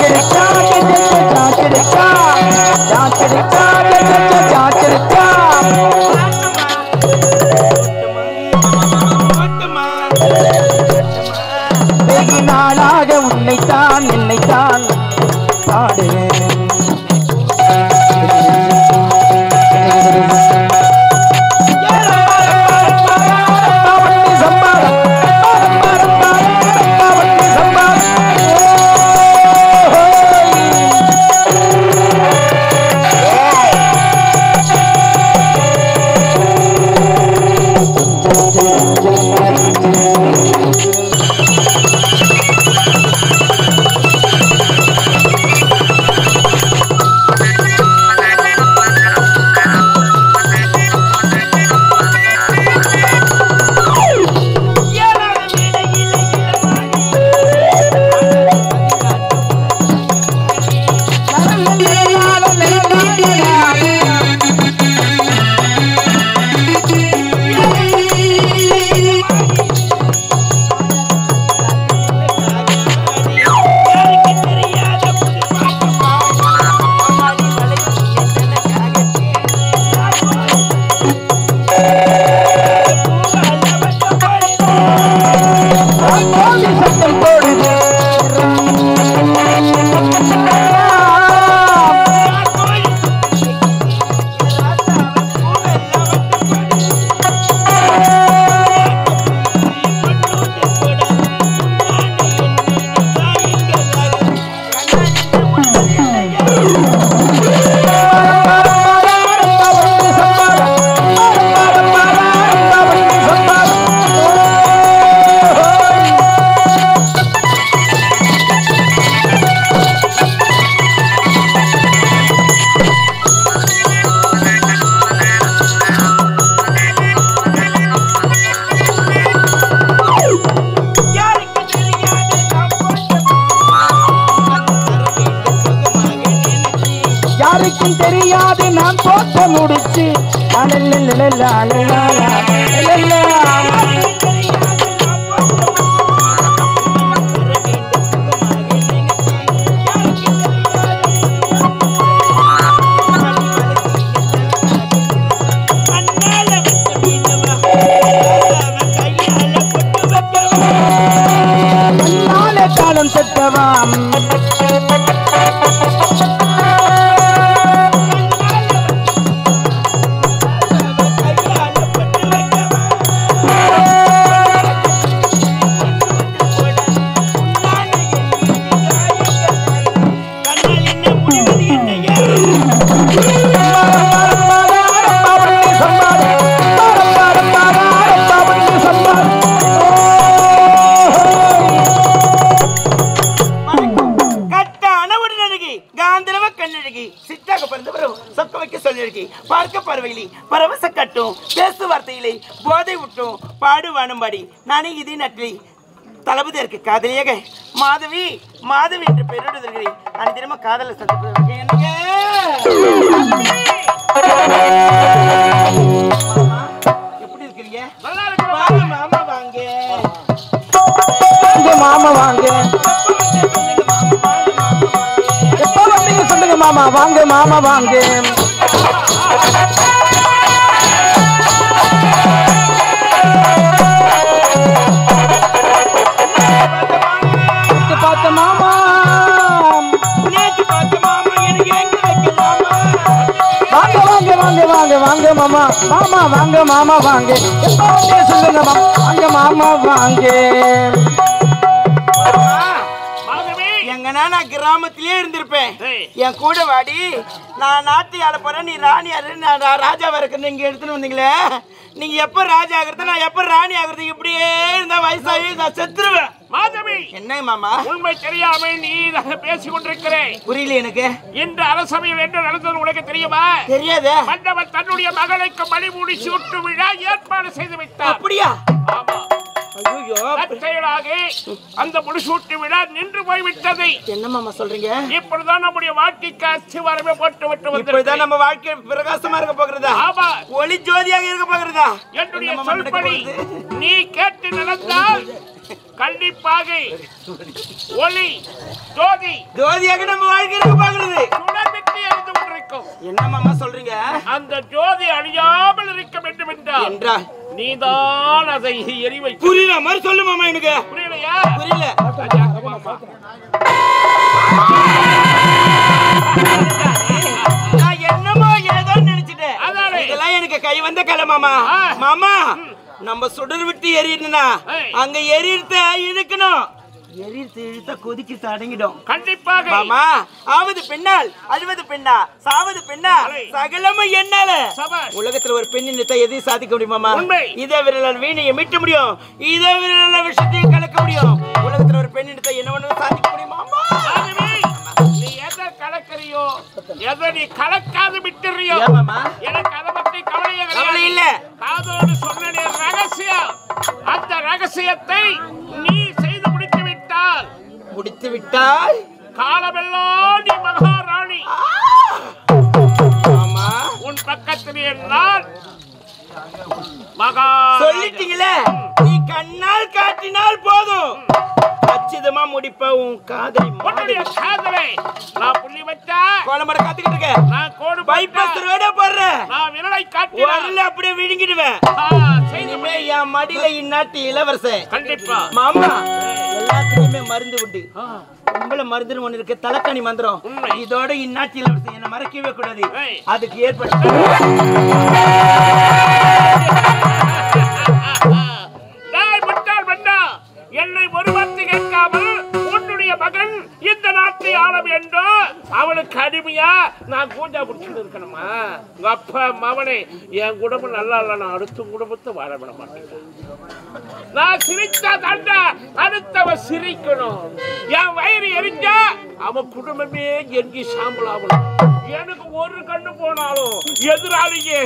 சாச்சிருச்சா சாச்சிருச்சா சாச்சிருச்சா சாச்சிருச்சா வெகு நாளாக உன்னைத்தான் என்னைத்தான் பாடுவேன் சத்தம் போடுது யாருக்கும் தெரியாது நான் தோற்ற முடிச்சு லலலலலலா, லலலா, லலலா. நாளை காலம் செத்தவாம் கட்டான உடனழகி காந்தரவ கண்ணழகி சித்தாக பிறந்த பிரபு சொக்க வைக்க சொல்லழகி பார்க்க பறவையிலே பரவச கட்டும் பேசு வார்த்தையிலே போதை விட்டும் பாடு வானும்பாடி நானே இதே நட்லி தளபதி இருக்கு காதலியாக மாதவி மாதவி என்று பெயரிடுகிறேன் நான் தினமும் காதல சந்திப்பு என்னங்க மாமா, எப்படி இருக்கிறீங்க வாங்க மாமா வாங்க வாங்க மாமா வாங்க எப்ப வந்தீங்க சொல்லுங்க மாமா வாங்க மாமா வாங்க நேத்து பார்த்த மாமா நேற்று பார்த்த மாமா எனக்கு எங்க வைக்கலாமா வாங்க வாங்க வாங்க வாங்க வாங்க மாமா மாமா வாங்க மாமா வாங்க எப்ப வந்தீங்க சொல்லுங்க மாமா வாங்க மாமா வாங்க எங்கன்னா நான் கிராமத்திலே இருந்திருப்பேன் ஏய். என் கூட வாடி நான் நாட்டு ஆள போறேன் நீ ராணி ஆறு நான் ரா- ராஜாவா இருக்கிறேன் இங்க எடுத்துன்னு வந்தீங்களே நீங்க எப்ப ராஜா ஆகுறது நான் எப்ப ராணி ஆகுறது இப்படியே இருந்தா வயசாகி நான் செத்துருவேன் மாதவி என்ன மாமா உண்மை தெரியாமல் நீ இதாக பேசிக் கொண்டிருக்கிறேன் புரியல எனக்கு இன்று அரசவையில் என்ன நடந்தது உனக்கு தெரியுமா தெரியாதே மன்னவன் தன்னுடைய மகளுக்கு மணிமூடி சூட்டு விழா ஏற்பாடு செய்து வைத்தார் அப்படியா ஆமா ஐயோ தற்செயலாக அந்த முடிசூட்டு விழா நின்று போய்விட்டது என்ன மாமா சொல்றீங்க இப்பொழுதுதான் நம்முடைய வாழ்க்கைக்கு அஸ்திவாரமே போட்டு விட்டு இப்படிதான் வந்திருக்கிறேன். நம்ம வாழ்க்கை பிரகாசமா இருக்க போகிறதா ஆமா ஒளி ஜோதியாக இருக்க போகிறதா என்னுடைய என்ன மாமா நடக்க சொல்படி போகுது? நீ கேட்டு நடந்தால் கண்டிப்பாக ஒளி ஜோதி ஜோதியாக நம்ம வாழ்க்கை இருக்கு பாக்குறது சுடர்விட்டு எரிந்து கொண்டிருக்கும் என்ன மாமா சொல்றீங்க அந்த ஜோதி அழியாமல் இருக்க வேண்டும் என்றால் என்றால் நீதான் அதை எரி வைக்க புரியல மாதிரி சொல்லு மாமா எனக்கு புரியலையா புரியல சரியாக மாமா. நான் என்னமோ ஏதோ நினைச்சிட்டேன் அதானே. இதெல்லாம் எனக்கு கை வந்த கலை மாமா ஆ. மாமா நம்ம சுடர் விட்டு எரியணும்னா ஏய். அங்க எரியறத இழுக்கணும் எரியறது இழுத்தா கொதிக்கிறது அடங்கிடும் கண்டிப்பாக மாமா ஆவது பெண்ணால் அழுவது பெண்ணா சாவது பெண்ணா அலை. சகலமும் என்னால சபாஷ். உலகத்துல ஒரு பெண்ணின் நிறுத்த எதையும் சாதிக்க முடியுமாமா உண்மை. இதே விரலால் வீணையை மீட்ட முடியும் இதே விரலால் விஷயத்தையும் கலக்க முடியும் உலகத்துல ஒரு பெண்ணின் நிறுத்த என்ன வேணாலும் சாதிக்க முடியுமாமா ஆகவே, நீ எதை கலக்கறியோ எதை நீ கலக்காது விட்டுறியோ ஏன் மாமா? எனக்கு அதை பற்றி கவலையே கவலை கிடையாது இல்ல. காதோடு சொன்ன ரகசியம் அந்த ரகசியத்தை நீ செய்து முடித்து விட்டால் முடித்து விட்டால் காலமெல்லாம் நீ மகாராணி ஆமா உன் பக்கத்திலே நான் மகா சொல்லிட்டீங்களே நீ கண்ணால் காட்டினால் போதும் கச்சிதமா முடிப்ப உன் காதலி உன்னுடைய காதலை நான் புள்ளி வச்சா கோலமட காத்துக்கிட்டு இருக்க நான் கோடு பைபாஸ் போட்டா, ரோட போடுறேன் நான் விரலை காட்டினா வரல அப்படியே விழுங்கிடுவேன் ஆ, செய்து இனிமே முடி. என் மடியில இந்நாட்டு இளவரசன் கண்டிப்பா மாமா எல்லாத்துக்குமே மருந்து உண்டு ஆ, உங்களை மருந்து ஒண்ணு இருக்கு தலைக்கணி மந்திரம் உண்மை. இதோட இந்நாட்டு இளவரசன் என்ன மறக்கவே கூடாது ஏய். அதுக்கு ஏற்பட்டு டேய் முட்டாள் மன்னா, என்னை ஒரு வார்த்தை கேட்காமல் உன்னுடைய மகன் இந்த நாட்டை ஆள வேண்டும் அவனுக்கு அடிமையா நான் கூஞ்சா பிடிச்சிட்டு இருக்கணுமா உங்க அப்பா மவனே என் குடும்பம் நல்லா இல்ல நான் அடுத்த குடும்பத்தை வாழ விட மாட்டேன் நான் சிரிச்சா தாண்டா அடுத்தவன் சிரிக்கணும் என் வயிறு எரிஞ்சா அவன் குடும்பமே எங்கி சாம்பல் ஆகணும் எனக்கு ஒரு கண்ணு போனாலும் எதிராளியே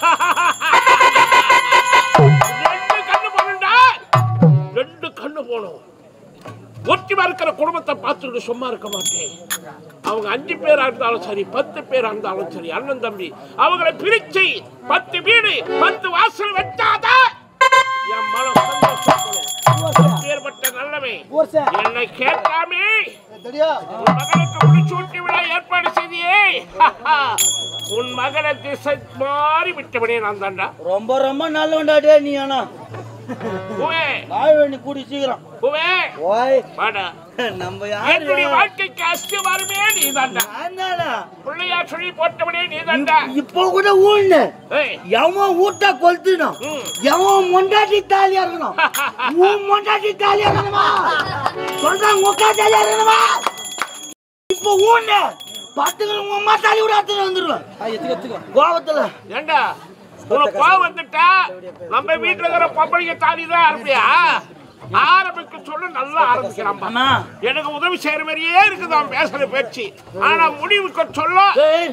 ரெண்டு கண்ணு போகணும்டா ரெண்டு கண்ணு போகணும் ஒற்றுமா இருக்கிற குடும்பத்தை பார்த்துக்கிட்டு சும்மா இருக்க மாட்டேன் அவங்க அஞ்சு பேரா இருந்தாலும் சரி பத்து பேரா இருந்தாலும் சரி அண்ணன் தம்பி அவங்களை பிரிச்சு பத்து வீடு பத்து வாசல் வச்சாதான் என் மனம் சந்தோஷப்படும் ஏற்பட்ட நல்லவே என்னை கேட்காமே உன் மகனுக்கு முடிச்சூட்டி விட ஏற்பாடு செய்தியே உன் மகனை திசை மாறி விட்டவனே நான் தாண்டா ரொம்ப ரொம்ப நல்லவன்டா டே நீ ஆனா பூவே ஆழ்வண்ணி கூடி சீக்கிரம் பூவே ஓய் வாடா நம்ம யாரு என்னுடைய வாழ்க்கைக்கு அஸ்திவாரமே நீ தாண்டா ஆனாடா பிள்ளையா சொல்லி போட்டவனே நீ தாண்டா இப்போ கூட ஊழ்னு ஏய் எவன் ஊட்ட கொளுத்துணும் ம். எவன் மொண்டாட்டி தாலியா இருக்கணும் உன் மொண்டாட்டி தாலியா இருக்கணுமா சொல்றாங்க உக்கா தாலியா இருக்கணுமா இப்போ ஊன்னு பத்துக்கு உங்க அம்மா தாலி விட அத்துக்கு வந்துருவேன் கோபத்துல ஏண்டா உனக்கு கோவம் வந்துட்டா நம்ம வீட்டுல இருக்கிற பொம்பளைங்க தாலி தான் இருப்பியா ஆரம்பிக்க சொல்ல நல்லா ஆரம்பிக்கிறான் அண்ணா எனக்கு உதவி செய்யற மாதிரியே இருக்குது அவன் பேசுற பேச்சு ஆனா முடிவுக்கு சொல்ல ஏய்.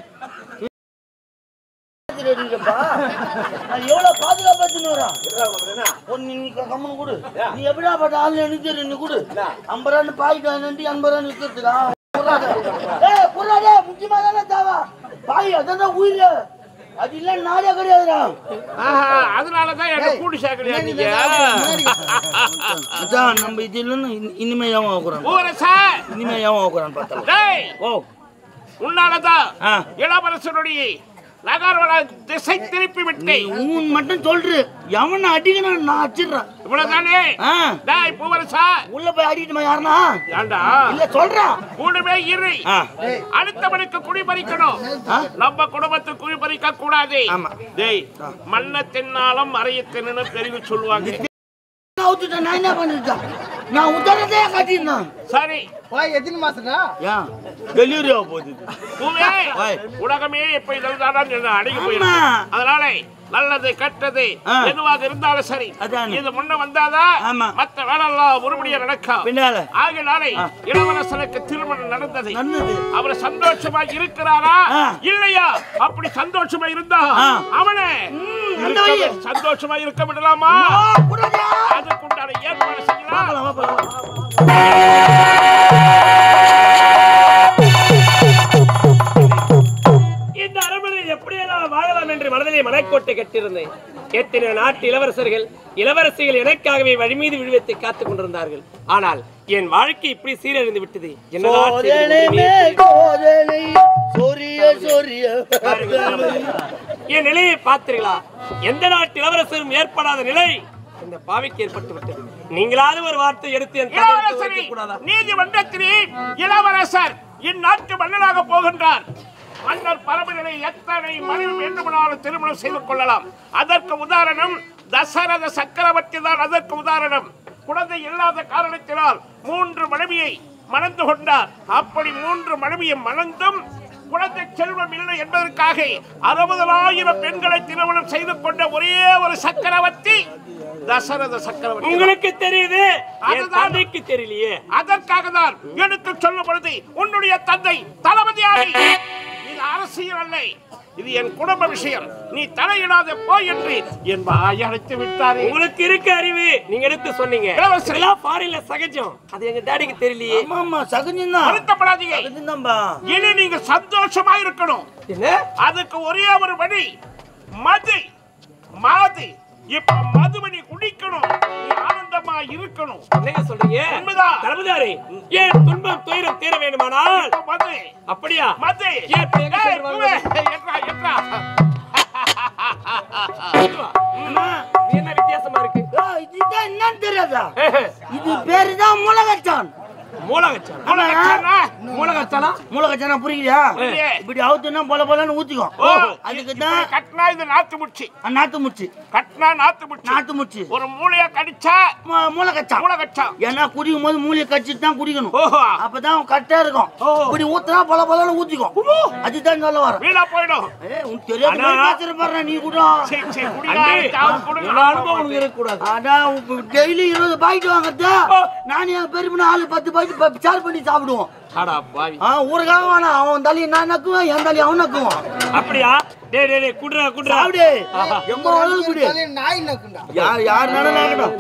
நான் எவ்வளவு பாதுகாப்பா வச்சுன்னுறேன். ஒண்ணு நீ க- கம்முனு கொடு. நீ எப்படிடா பட்ட ஆளு எனக்கு தெரியும், நீ கொடு. ஐம்பது ரூபான்னு பாக்கெட் வாங்கிட்டு எண்பது ரூபான்னு விக்கிறதுக்கா? குர்ராடே. ஏய், குர்ராடே, முக்கியமா தானே தேவை. பாய், அதான் உயிரு. அது இல்ல நாடே கிடையாதுடா. ஆஹா அதனாலதான் என்ன கூடி சேர்க்கலையா நீங்க அதான் நம்ம இது இல்லைன்னு இனி- இனிமே ஏன் ஆகுறான் ஊரசா இனிமே ஏன் ஆகுறான்னு பார்த்தா டேய் ஓ உன்னாலதான் ஆ. இளவரசனுடைய நகர்வன திசை திருப்பி விட்டேன் உன் மட்டும் சொல்று எவனை அடிக்கணும் நான் அடிச்சிடுறேன் இவ்வளவுதானே ஆ டேய் பூவரசா உள்ள போய் அடிக்கணுமா யாருனா ஏண்டா இல்ல சொல்றேன் கூடவே இரு ஆ அடுத்தவனுக்கு குடி பறிக்கணும் ஆ? நம்ம குடும்பத்துக்கு குடி பறிக்க கூடாது ஆமா. டேய் மண்ண தின்னாலும் மறைய தின்னு பெருகு சொல்லுவாங்க நான் ஊத்துட்டேன் நான் என்ன பண்ணிட்டேன் நான் உத்தரத்தையே காட்டியிருந்தேன் சரி ஏன் டெலிவரி ஆக போகுது பூவே வாய். உலகமே இப்ப இதுதான் என்ன அடங்கி ஆமா. போயிருக்கு அதனால நல்லது கெட்டது ஆ. எதுவாக இருந்தாலும் சரி அதானே. இது முன்ன வந்தாதான் ஆமா. மத்த வேலை எல்லாம் உருப்படியா நடக்கும் பின்னால ஆகினாலே இளவரசனுக்கு திருமணம் நடந்தது நல்லது அவர் சந்தோஷமா இருக்கிறாரா ஆ. இல்லையா அப்படி சந்தோஷமா இருந்தா ஆ. அவனை அந்த இருக்க வழி. வி- சந்தோஷமா இருக்க விடலாமா ஆ, கூடாதே. அதுக்குண்டான ஏற்பாடு செய்யலாம் பார்க்கலாம், வா, பார்க்கலாம். இந்த அரண்மனையில் எப்படியெல்லாம் வாழலாம் என்று மனதிலே மனக்கோ கோட்டை கட்டியிருந்தேன் எத்தனை நாட்டு இளவரசர்கள் இளவரசிகள் எனக்காகவே வழி மீது விழுவத்தை காத்துக் கொண்டிருந்தார்கள் ஆனால் என் வாழ்க்கை இப்படி சீரழிந்து விட்டது என்னதான் செய்து சோதனை முடியுமே? மேல் சோதனை சொரிய சொரிய என் நிலையை பார்த்தீர்களா எந்த நாட்டு இளவரசரும் ஏற்படாத நிலை இந்த பாவிக்கு ஏற்பட்டு விட்டது நீங்களாவது ஒரு வார்த்தை எடுத்து என் தலையில் எடுத்து இளவரசரி வைக்கக் கூடாதா நீதிமன்றத்திலே இளவரசர் இந்நாட்டு மன்னனாக போகின்றார் மன்னர் பரம்பரை எத்தனை மனைவி வேண்டுமானாலும் திருமணம் செய்து கொள்ளலாம் அதற்கு உதாரணம் தசரத சக்கரவர்த்தி தான் அதற்கு உதாரணம் குழந்தை இல்லாத காரணத்தினால் மூன்று மனைவியை மணந்து கொண்டார் அப்படி மூன்று மனைவியை மணந்தும் குழந்தை செல்வம் இல்லை என்பதற்காக அறுபதனாயிரம் பெண்களை திருமணம் செய்து கொண்ட ஒரே ஒரு சக்கரவர்த்தி தசரத சக்கரவர்த்தி தான். உங்களுக்கு தெரியுது என் அதுதான். தந்தைக்கு தெரியலையே அதற்காக தான் எடுத்து சொல்லும் பொழுது உன்னுடைய தந்தை தளபதியாரி இது அரசியல் அல்ல இது என் குடும்ப விஷயம் நீ தலையிடாத போ என்று என் வாய் அழைத்து விட்டாரே உங்களுக்கு இருக்க அறிவு நீங்க எடுத்து சொன்னீங்க இளவரசரே. இதெல்லாம் ஃபாரின்ல சகஜம் அது எங்க டாடிக்கு தெரியலையே ஆமா ஆமா சகஜம்தான் வருத்தப்படாதீங்க சகஜம்தான்பா இனி நீங்க சந்தோஷமா இருக்கணும் என்ன அதுக்கு ஒரே ஒரு வழி மது மாது இப்ப மதுமணி குடிக்கணும் நீ ஆனந்தமா இருக்கணும் என்னங்க சொல்றீங்க உண்மைதான். தளபதியாரே ஏன் துன்பம் துயரம் தீர வேண்டுமானால் இப்ப மது அப்படியா மது ஏன் இப்ப எங்க ஏய், சைடு குவே, வாங்குறது? எட்ரா, எட்ரா. இதுவா? இது என்ன வித்தியாசமா இருக்கு ஏய், இதுதான் என்னன்னு தெரியாதா இது பேரு தான் முளகச்சான் மூலகச்சான் உனக்கு மூலகச்சானா முளகச்சானா புரியுதா புரியுது. இப்படி அவுத்துனா போல போலன்னு ஊத்திக்கும் ஓ, அதுக்கு இப்படி தான் கட்டினா இது நாத்து முச்சி நாத்து முச்சு கட்டினா நாத்து முச்சி நாத்து முச்சு ஒரு மூளைய கடிச்சா மு- முளகச்சான் மூளகச்சா ஏன்னா குடிக்கும் போது மூலியை கடிச்சிட்டு தான் குடிக்கணும் ஓஹோ அப்பதான் கரெக்டா இருக்கும் இப்படி ஊத்துனா போல போலன்னு ஊத்திக்கும் அதுதான் சொல்ல வரேன் வீணா போயிடும் ஏய், உனக்கு தெரியாத ஆனா- மாதிரி பேசுற பாருடா நீ கூட சரி சரி அண்ணே, குடிகார சாவு குடுங்க. இவ்வளவு அனுபவம் உனக்கு இருக்கக்கூடாது ஆனா டெய்லி இருபது பாக்கெட் வாங்குறது நானும் என் பெரியப்பன ஆளு பத்து பாக்கெட் ஷேர் பண்ணி சாப்பிடுவோம் அடா பாவி ஆ ஊருக்காக வேணாம் அவன் தலையை நான் நக்குவேன் என் தலையை அவன் நக்குவான் அப்படியா டேய் டேய் டேய் குடுறா குடுறா சாப்பிடு எங்க வேணாலும் குடி நாய் நக்குண்டா யார் யார் நடனாகட்டும்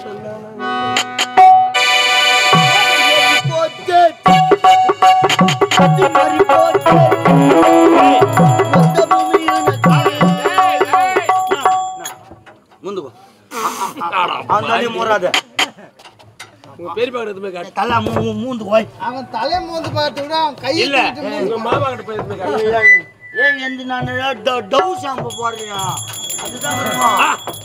ஏய், ஏய். முந்துக்கோ அவன் தலையை மூறாத உங்க பெரியப்பா கிட்ட போய் காட்டு தலை மூ மூ- மூந்து போய் அவன் தலை மோந்து பார்த்து விட அவன் கையை இல்ல தூக்கிட்டு மூந்து உங்க மாமா கிட்ட போய் போய் காட்டு ஏய் எந்த நான் ட- டவ் ஷாம்பு போடுறியா அதுதான் இருக்கும்.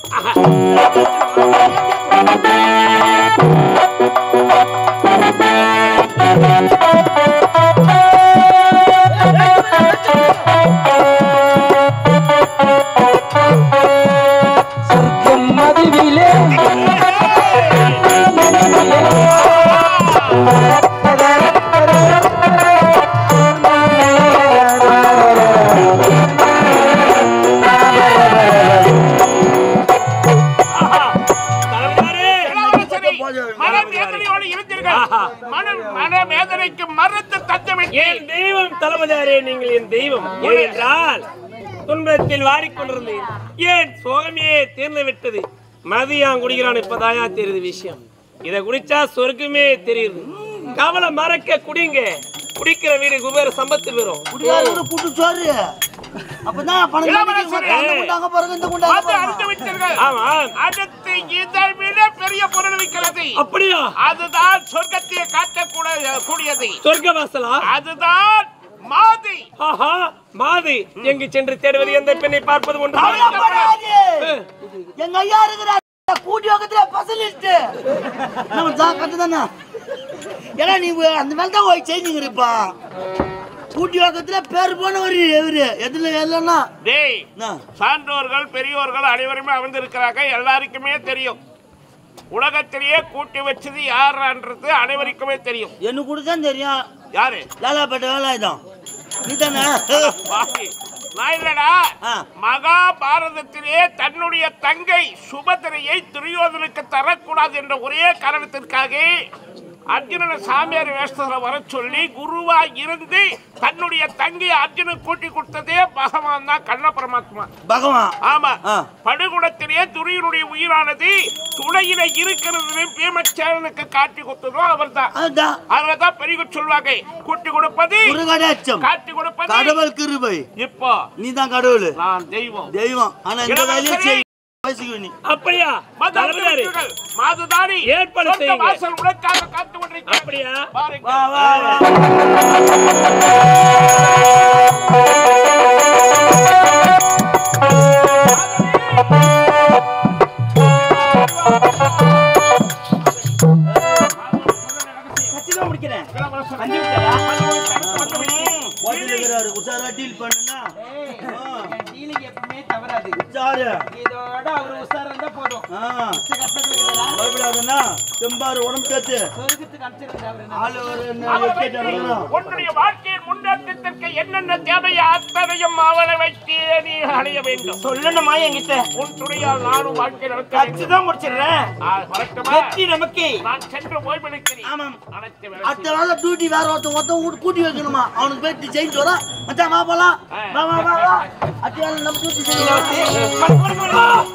தலைவரே இளவரசரை மனவேதனையோடு இருந்தீர்கள். மன மனவேதனைக்கு மருந்து தந்துவிட்டேன் என் தெய்வம் தளபதியாரே நீங்கள் என் தெய்வம் ஏனென்றால் துன்பத்தில் வாடிக்கொண்டிருந்தேன் ஏன் சோகமே தீர்ந்து விட்டது மதியம் குடிக்கிறான் இப்பதாயா தெரியுது விஷயம் இத குடிச்சா சொர்க்கமே தெரியுது கவலை மறக்க குடிங்க குடிக்கிற வீடு குபேர சம்பத்து பெறும் குடியாரோட கூட்டு சோறு அப்பதான் பணம் இளவரசரே. கிடைக்கும். அந்த குண்டாங்க பாருங்க இந்த குண்டாங்க வந்து பாருங்க அறிந்து விட்டீர்கள் ஆமா அடுத்து இதை விட பெரிய பொருள் இருக்கிறது அப்படியா அதுதான் சொர்க்கத்தை காட்டக்கூட கூடியது சொர்க்க வாசலா அதுதான் மாதி ஆஹா மாது எங்கு சென்று தேடுவது எந்த பெண்ணை பார்ப்பது ஒன்று கவலைப்படாதே. எங்க ஐயா இருக்கிற கூட்டி பக்கத்துல பசலிஸ்ட் நம்ம ஜாக்கிரதை தானே ஏன்னா நீ அந்த மேல தான் போய் செஞ்சுங்கிறப்பா கூட்டி பக்கத்துல பேர் போனவர் எவரு எதுல இல்லைன்னா டேய் என்ன? சான்றோர்கள் பெரியோர்கள் அனைவருமே அமர்ந்திருக்கிறாங்க எல்லாருக்குமே தெரியும் உலகத்திலேயே கூட்டி வச்சது யாருன்றது அனைவருக்குமே தெரியும் எனக்கு கூட தான் தெரியும் யாரு லாலாப்பேட்டை வேலாயுதம் நீ தானே வாசி. நான் இல்லடா ஆ. மகாபாரதத்திலே தன்னுடைய தங்கை சுபத்திரையை துரியோதனுக்கு தரக்கூடாது என்ற ஒரே காரணத்திற்காக அர்ஜுனனை சாமியார் வேஷத்துல வர சொல்லி குருவா இருந்து தன்னுடைய தங்கை அர்ஜுனன் கூட்டி கொடுத்ததே பகவான் தான் கண்ண பரமாத்மா பகவான் ஆமா ஆ. படுகுணத்திலே துரியனுடைய உயிரானது துணையில இருக்கிறது பீமச்சேரனுக்கு காட்டி கொடுத்ததும் அவர் தான் அதான் அதனாலதான் பெரிய சொல்வாங்க கூட்டி கொடுப்பது முருகடாச்சம் காட்டி கொடுப்பது கடவுள் கிருபை இப்போ நீ தான் கடவுள் நான் தெய்வம் தெய்வம் ஆனா இந்த வேலையை செய் வயசுக்கு நீ அப்படியா தளபதியாரே மாததாரி ஏற்பாடு சொர்க்க செய்யுங்க. வாசல் உனக்காக காத்து கொண்டிருக்கிறேன் அப்படியா பாருங்க வா வா வா கச்சிதமா முடிக்கிறேன் இளவரசர் அஞ்சு விட்டதா? ஓட்டில் இருக்கிறாரு உஷாரா டீல் பண்ணுனா என் டீலிங் எப்பவுமே தவறாது உஷாரு இதோட அவர் உஷாரா இருந்தா போதும் ஆ மிச்ச கஷ்டத்துல இருக்கிறதா? பயப்படாதன்னா தெம்பாரு உடம்பு கேத்து சொர்க்கத்துக்கு அனுப்பிச்சிருந்தா அவரு என்ன? ஆளு ஒரு என்ன அவரை எக்கேட் வரணும். உன்னுடைய வாழ்க்கையின் முன்னேற்றத்திற்கு என்னென்ன தேவையோ அத்தனையும் அவளை வைத்தே நீ அடைய வேண்டும் சொல்லணுமா என்கிட்ட உன் துணையால் நானும் வாழ்க்கை நடத்த வேண்டும் கச்சிதமா முடிச்சிடுறேன் ஆ, வரட்டுமா? வெற்றி நமக்கு நான் சென்று ஓய்வெடுக்கிறேன் ஆமாம். அனைத்து வேலை அடுத்த நாள் டியூட்டி வேற ஒருத்தன் ஒருத்தன் வீட்டு கூட்டி வைக்கணுமா அவனுக்கு போயிட்டு செஞ்சு வர மச்சான் வா போலாம் வா வா வா வா அடுத்த நாள் நம்ம டியூட்டி செய்யலாம்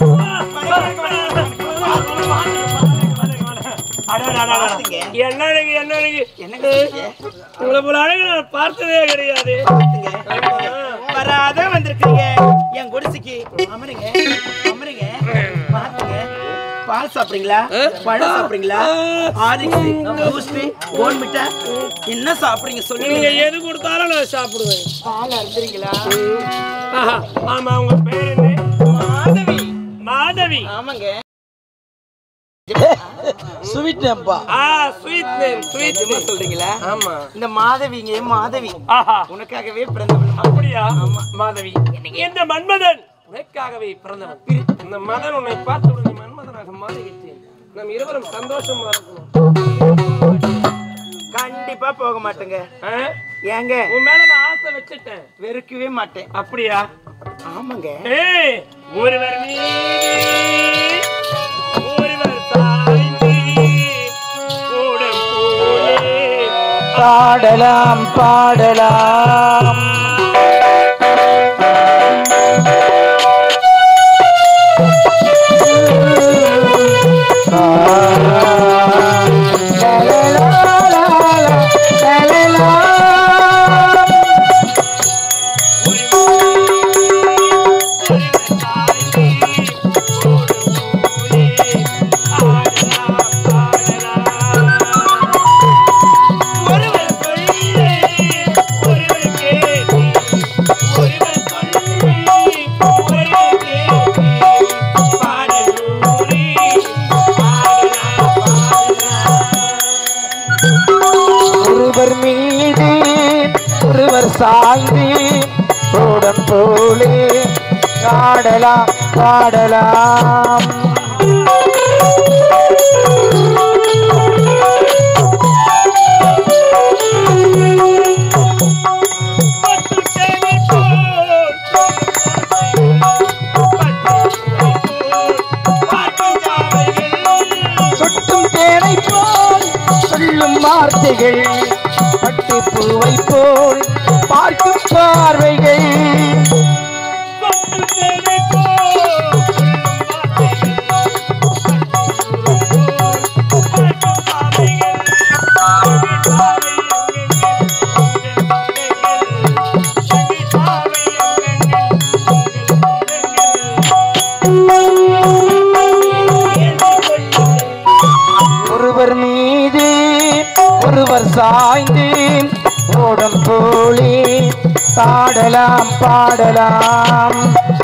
பாத்துங்க. என்ன அழகு என்ன அழகு என்னங்க செய்ய? உங்களை போல அழகு நான் பார்த்ததே கிடையாது பாத்துங்க. வராத வந்திருக்கீங்க என் குடிசைக்கு அமருங்க அமருங்க பாத்துங்க பால் சாப்பிடுறீங்களா பழம் சாப்பிடுறீங்களா ஆரிக்ஸ் பூஸ்ட் போன்மிட்டா என்ன சாப்பிடுறீங்க நீங்க சொல்லுங்க எது கொடுத்தாலும் நான் சாப்பிடுவேன் பால் அருந்துறீங்களா ஆஹா, ஆமா உங்க பேர் என்ன மாதவி மாதவி ஆமாங்க ஸ்வீட் நம்பா ஆ ஸ்வீட் நேம் ஸ்வீட் நிஜமா சொல்றீங்களா ஆமா இந்த மாதவிங்க மாதவி ஆஹா உனக்காகவே பிறந்தவள் அப்படியா மாதவி இந்த மன்மதன் உனக்காகவே பிறந்தவன் இந்த மதன் உன்னை பார்த்து உடனே மன்மதனாக மாறிவிட்டேன் நம் இருவரும் சந்தோஷமா இருக்கணும் கண்டிப்பா போக மாட்டேங்க ஆ? ஏங்க உன் மேல நான் ஆசை வச்சுட்டேன் வெறுக்கவே மாட்டேன் அப்படியா ஆமாங்க ஏய் ஒருவர் மீது ஒருவர் சாய்ந்து ஓடம் போலே பாடலாம் பாடலாம் ஒருவர் சொல்லி ஒருவர் கேட்டு ஒருவர் சொல்லி ஒருவர் கேட்டு பாடலூரி பாடலாம் பாடலாம் ஒருவர் மீது ஒருவர் சாய்ந்து ஓடம் போலே பாடலாம் பாடலாம் பட்டு சேனை போல் பாட்டு சாலையில் சொட்டும் தேனை போல் சொல்லும் வார்த்தைகள் பட்டு பூவை போல் பார்க்கும் பார்வைகள் பட்டு சேனை போல் ஒருவர் மீது ஒருவர் சாய்ந்து ஓடம் போலே பாடலாம் பாடலாம்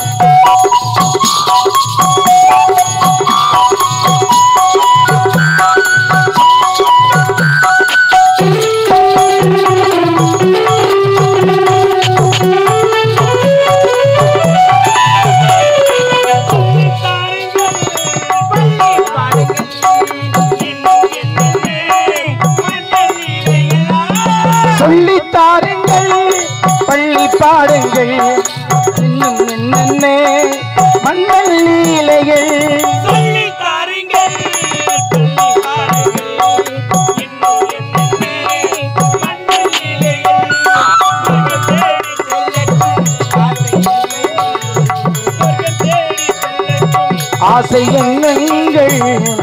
சொல்லித் தாருங்கள் பள்ளி பாடுங்கள் இன்னும் என்னென்ன மன்னல் லீலைகள் ஆசை எண்ணங்கள்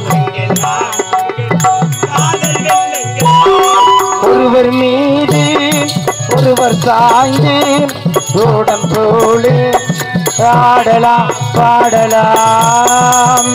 ஒருவர் மீது ஒருவர் சாய்ந்து ஓடம் போல ஆடலாம் பாடலாம்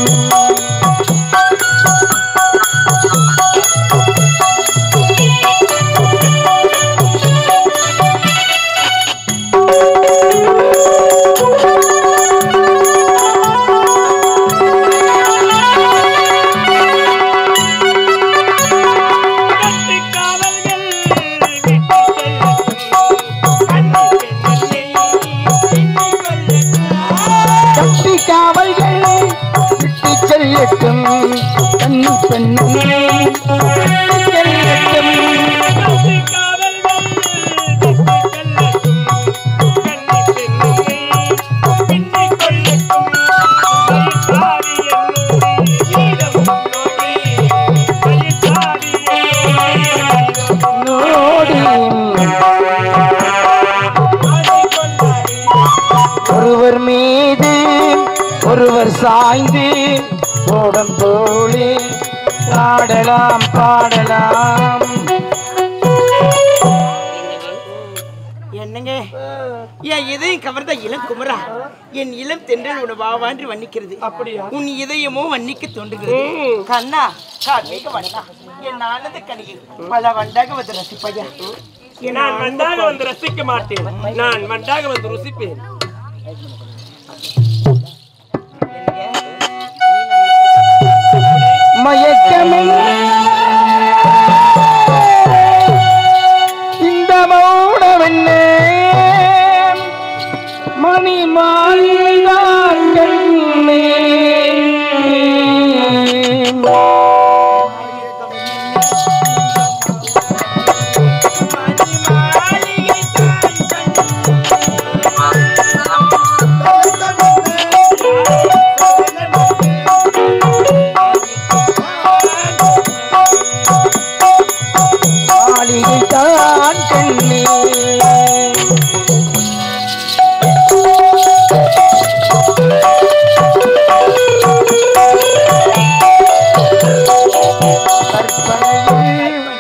கட்டி காவல்கள் விட்டு செல்லட்டும் கண்ணி பெண்ணே விட்டு செல்லட்டும் நோடி ஒருவர் மீது ஒருவர் சாய்ந்து ஓடம் போலே ஆடலாம் பாடலாம் என்னங்க என் இதயம் கவர்ந்த இளம் குமரா என் இளம் தென்றல் உன வாவான்று வர்ணிக்கிறது அப்படியா? உன் இதயமோ வன்னிக்க தோன்றுகிறது கண்ணா கார்மீக வண்ணா என் ஆனந்த கணிகை பல வண்டாக வந்து ரசிப்பையா என் நான் மண்டாக வந்து ரசிக்க மாட்டேன் நான் மண்டாக வந்து ருசிப்பேன் மயக்கமே இந்த மௌனமென்னே மணி மாறினார் கண்ணே மாளிகை தான் கண்ணே கற்பனையில்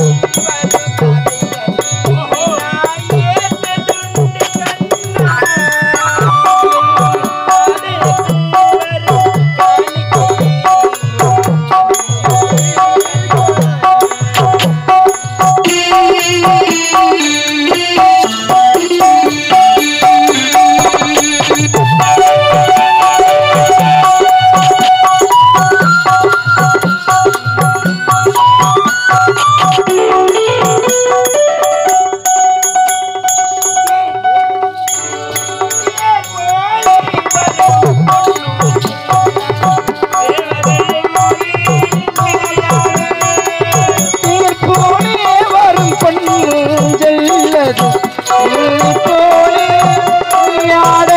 நீர் போலே வரும் பொஞ்சல்லது நீ போலே நீயாடே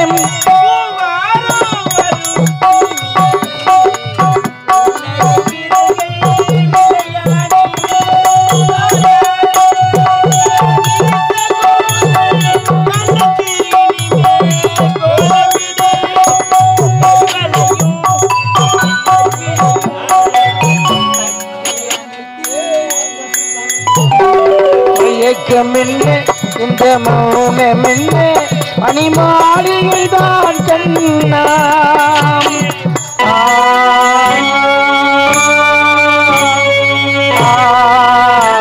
மயக்கமென்ன இந்த மௌனமென்ன மணிமாளிகை தான் கண்ணாம் ஆ, ஆ,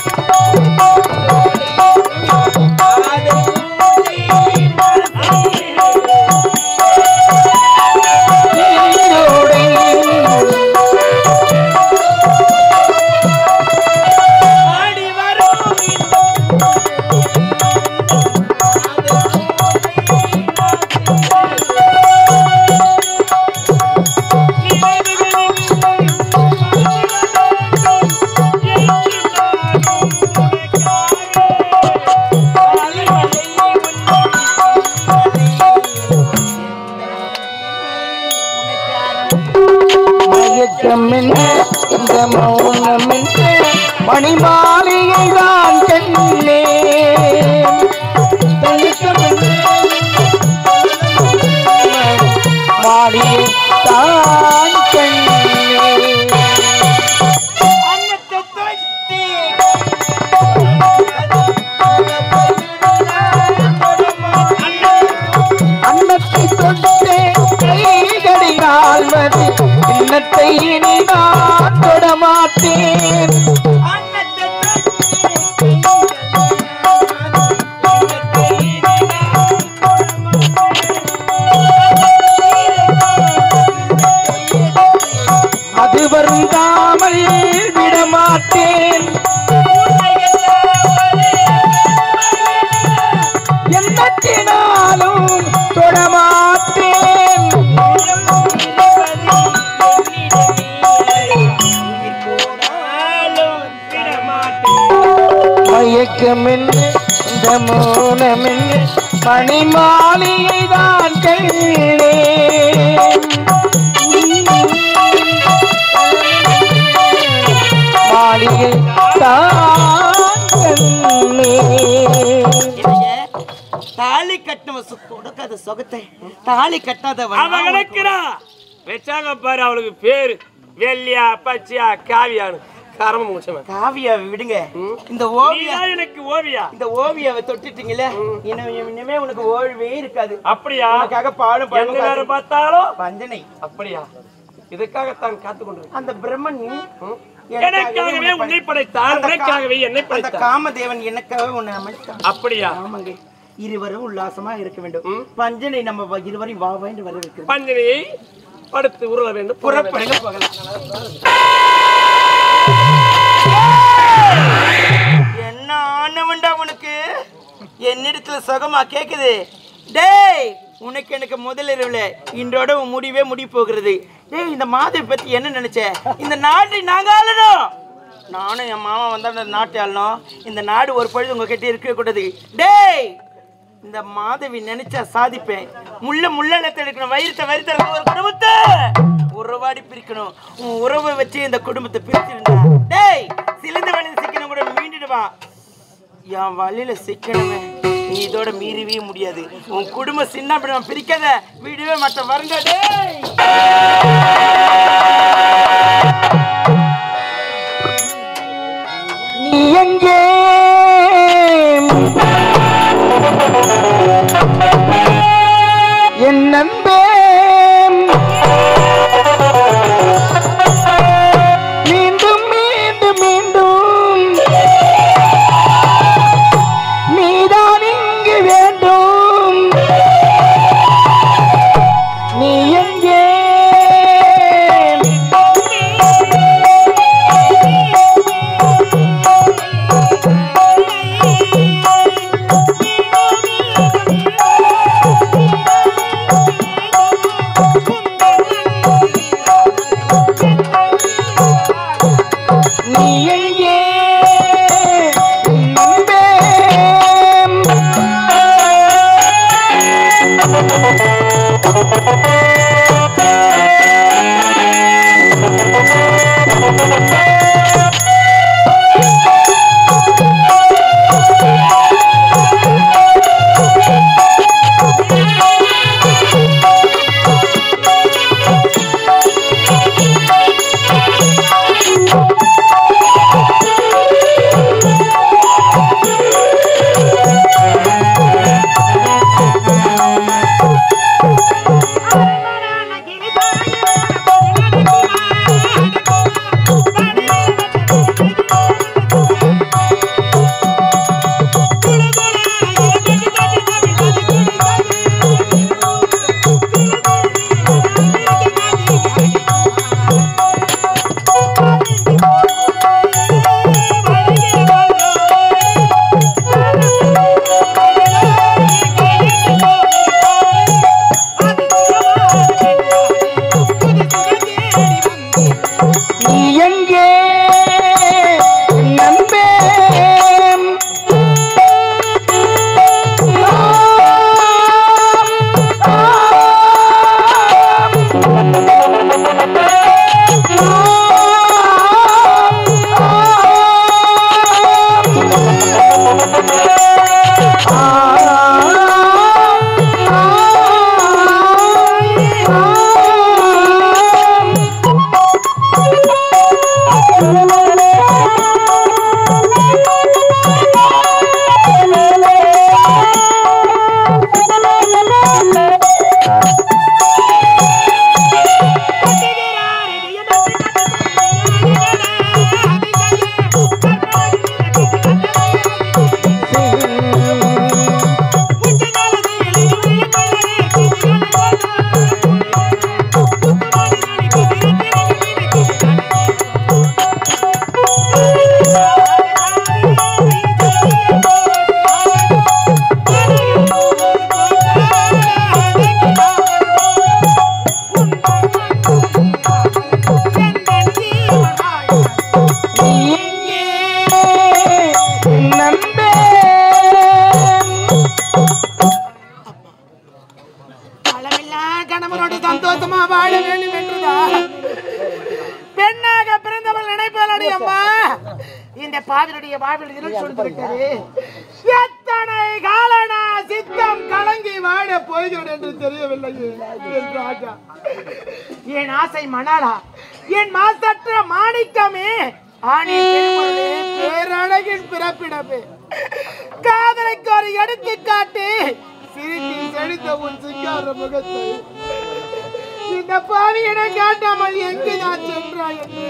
ஆடி வரும் மணி மாளிகை தான் கண்ணே மாளிகை தான் கண்ணே அன்னத்தை தொட்டி அன்னத்தை தொட்டே கைகடி ஆள்வது இன்னத்தை இனி நான் தொடமாட்டேன் அன்னத்தை அது வருந்தாமல் விடமாட்டேன் எண்ணத்தினாலும் தொடமாட்டேன் மயக்கமென்று இந்த மௌனமென்று மணி மாளிகை தான் கண்ணே மாளிகை தான் கண்ணே என்னங்க, தாலி கட்டினவ சு- கொடுக்காத சொகத்தை தாலி கட்டாதவன் அவ கிடக்கிறா வச்சாங்க பாரு அவளுக்கு பேரு வெள்ளியா பச்சையா காவியான்னு கரம முடிச்சவன் காவியா விடுங்க இந்த ஓவியா நீதான் எனக்கு ஓவியா இந்த ஓவியாவை தொட்டுட்டீங்களே இனிமே இனிமே உனக்கு ஓய்வே இருக்காது அப்படியா உனக்காக பாடும் எந்த பாடும் நேரம் பார்த்தாலும் பஞ்சனை அப்படியா இதுக்காகத்தான் காத்து கொண்டிருக்கேன் அந்த பிரம்மன் எனக்காகவே உன்னை படைத்தான் அந்த கா- உனக்காகவே என்னை அந்த படைத்தான் காமதேவன் எனக்காக உன்னை அமைத்தான் அப்படியா ஆமாங்க இருவரும் உல்லாசமா இருக்க வேண்டும் பஞ்சனை நம்ம வ- இருவரையும் வா வா என்று வரவேற்கிறோம் பஞ்சனையை படுத்து உருள வேண்டும் புற வேண்டும். புறப்படுங்க போகலாம் என்ன ஆனவன்டா உனக்கு என்னிடத்துல சுகமா கேக்குது டேய் உனக்கு எனக்கு முதல் இரவுல இன்றோட உன் முடிவே முடி போகிறது டேய் இந்த மாதிரி பத்தி என்ன நினைச்ச இந்த நாட்டை நாங்க ஆளணும் நானும் என் மாமா வந்தா இந்த நாட்டை ஆளணும் இந்த நாடு ஒரு பொழுது உங்க கிட்ட இருக்க கூடாது டேய் இந்த மாதவி நினைச்சா சாதிப்பேன் முள்ள முள்ளத்தை எடுக்கணும் வயிறுத்த வயிறுத்த ஒரு குடும்பத்தை உறவாடி பிரிக்கணும் உன் உறவை வச்சு இந்த குடும்பத்தை பிரிச்சிருந்தா டேய் சிலிந்த வழியில் சிக்கணும் கூட மீண்டுடுவான் என் வழியில சிக்கணுமே நீ இதோட மீறவே முடியாது உன் குடும்பம் சின்ன பின்ன பிரிக்காத வீடவே மற்ற வருங்க டேய் நீ எங்கே என் நண்பே மீண்டும் மீண்டும் மீண்டும் நீதான் இங்கு வேண்டும் நீ எங்கே மாதனுடைய வாழ்வில் இருள் சூழ்ந்து விட்டது எத்தனை காலனா சித்தம் கலங்கி வாட போகிறேன் என்று தெரியவில்லை என் ராஜா என் ஆசை மணாளா என் மாசற்ற மாணிக்கமே ஆணி திருமகளே, பேரழகின் பிறப்பிடமே காதலுக்கு ஒரு எடுத்துக்காட்டு சிரித்து செழித்த உன் சிங்கார முகத்தை இந்த பாவியிடம் காட்டாமல் எங்கு நான் சென்றாய் என்று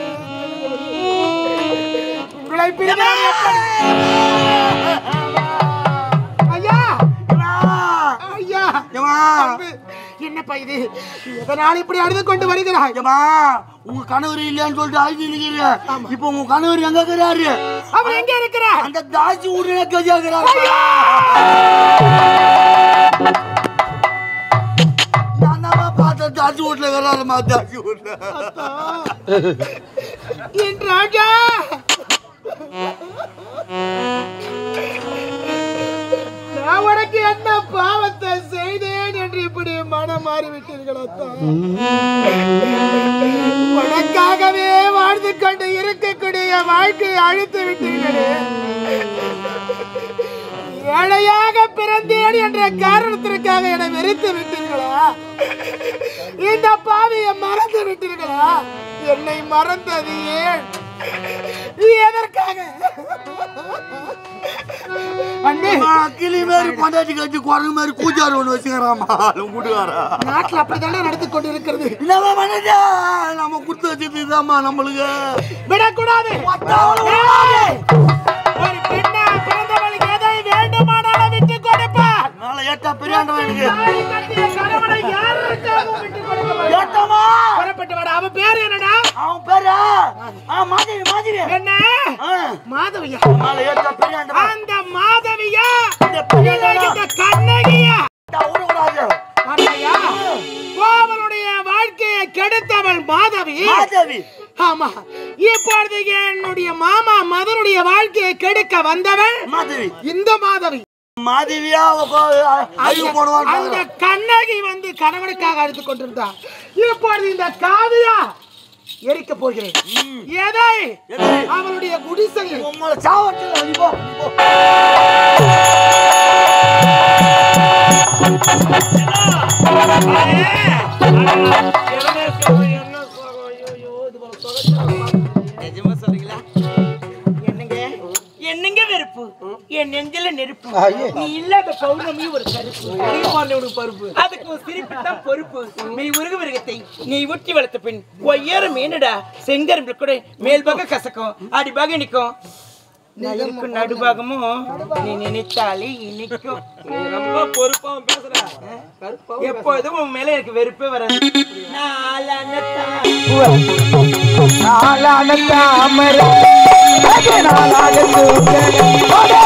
உங்களை பிரிந்தால் எப்படி- ஐயா ஐயா அன்பு, என்னப்பா இது எதனால் இப்படி அழுது கொண்டு வருகிறாய் ஏம்மா, உங்க கணவர் இல்லையான்னு சொல்லிட்டு அழுது நிக்கிறீங்க இப்போ உங்க கணவர் எங்க இருக்கிறாரு அவர் எங்க இருக்கிறார் அந்த தாசி உடனே கஜாகிறாரு நான் தான் பார்த்தேன் தாசி வீட்டுல இருக்கிறாருமா தாசி வீட்டுல என் ராஜா நான் உனக்கு என்ன பாவத்தை செய்தேன் என்று இப்படி மனம் மாறிவிட்டீர்கள் அத்தா உனக்காகவே வாழ்ந்து கொண்டு இருக்கக்கூடிய வாழ்க்கையை அழித்து விட்டீர்களே ஏழையாக பிறந்தேன் என்ற காரணத்திற்காக என்னை வெறுத்து விட்டீர்களா இந்த பாவியை மறந்து விட்டீர்களா என்னை மறந்தது ஏன் எதற்காக அண்ணே கிளி மாதிரி கொண்டாட்டி கட்டி குரங்கு மாதிரி கூச்சாரு ஒண்ணு வச்சுக்கிறாமா கூட்டுக்காரா நாட்டுல அப்படித்தானே நடந்து கொண்டு இருக்கிறது என்னவா மனுஷா நம்ம குத்து வச்சுதாம்மா நம்மளுக்கு விடக்கூடாது ஏய்! ஒரு பெண்ணா பிறந்தவளுக்கு எதை வேண்டுமானாலும் விட்டு கொடுப்பார் மேல ஏட்டா பெரியாண்டவன் எனக்கு தாலி கட்டிய கணவனை யாருக்காகவும் விட்டு கொடுக்க மாட்டார். ஏட்டாமா புறப்பட்டு வாடா. அவன் பேரு என்னடா அவன் பேரா ஆ மாதிரி மாதிரி என்ன மாதவியா மேல ஏட்டா பெரியாண்டவன் அந்த மாதவியா இந்த பெரியாண்டவன் இந்த கண்ணகியா விடக்கூடாது பார்த்தாயா? கோவலனுடைய வாழ்க்கையை கெடுத்தவள் மாதவி மாதவி ஆமா இப்பொழுது என்னுடைய மாமா மதனுடைய வாழ்க்கையை கெடுக்க வந்தவள் மாதவி இந்த மாதவி மாதவியா அழிவு அந்த போடுவாங்க கண்ணகி வந்து கணவனுக்காக அழுது கொண்டிருந்தார் இப்பொழுது இந்த காவியா எரிக்க போகிறேன் எதை எதை? அவளுடைய குடிசையை உங்களை சாவட்டில் அழிப்போம் நிஜமா சொல்றீங்களா என்னங்க என்னங்க வெறுப்பு என் நெஞ்சில நெருப்பு நீ இல்லாத பௌர்ணமி ஒரு கருப்பு பருப்பு அதுக்கு ஒரு சிரிப்பு தான் பொறுப்பு மெய் உருகு மிருகத்தை நீ ஊட்டி வளர்த்த பின் ஒய்யார மீனடா செங்கரும்பு கூட மேல் பக்கம் கசக்கும் அடிபாக நிக்கும் நான் இருக்கும் நடுபாகமும் நீ நினைத்தாலே இனிக்கும் ரொம்ப பொறுப்பா பேசுற எப்போதும் உன் மேல எனக்கு வெறுப்பே வராது நாளான நாளான தாமரை அது நாளாக தூக்கணே. ஓடே!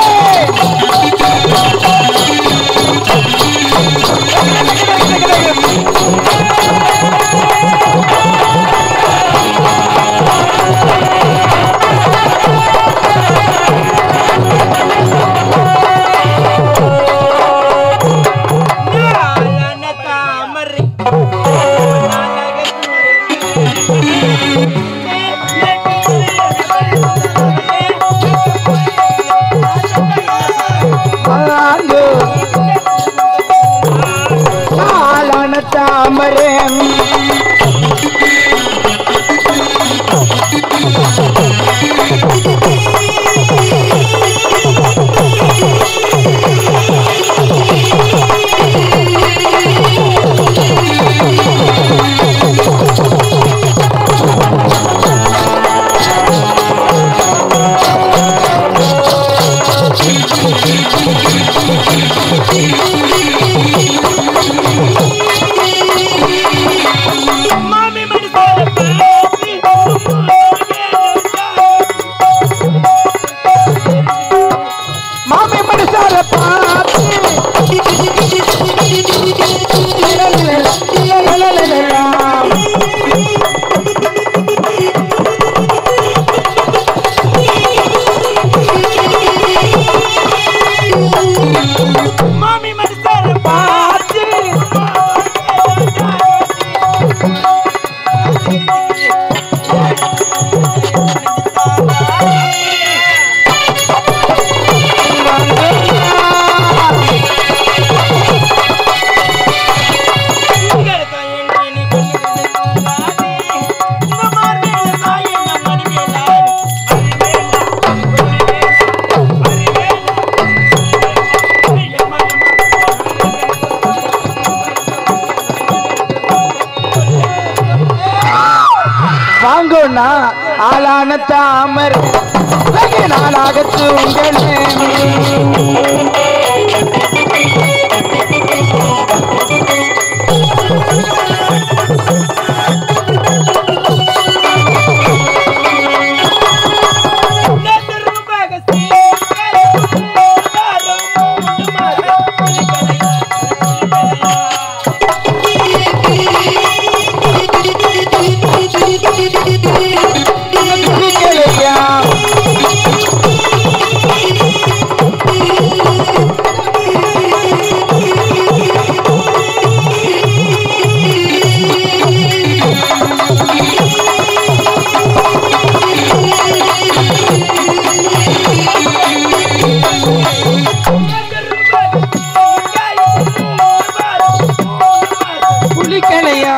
நாளான தாமரை நாளாக ஆண்டு நாளான தாமரை மாமி மனசு மாமி மனுஷார பார்த்து மாமி மனசு பார்த்து ஆளான தாமரை வெகு நாளாக தூங்களே குளிக்கலையா குளிக்கலையா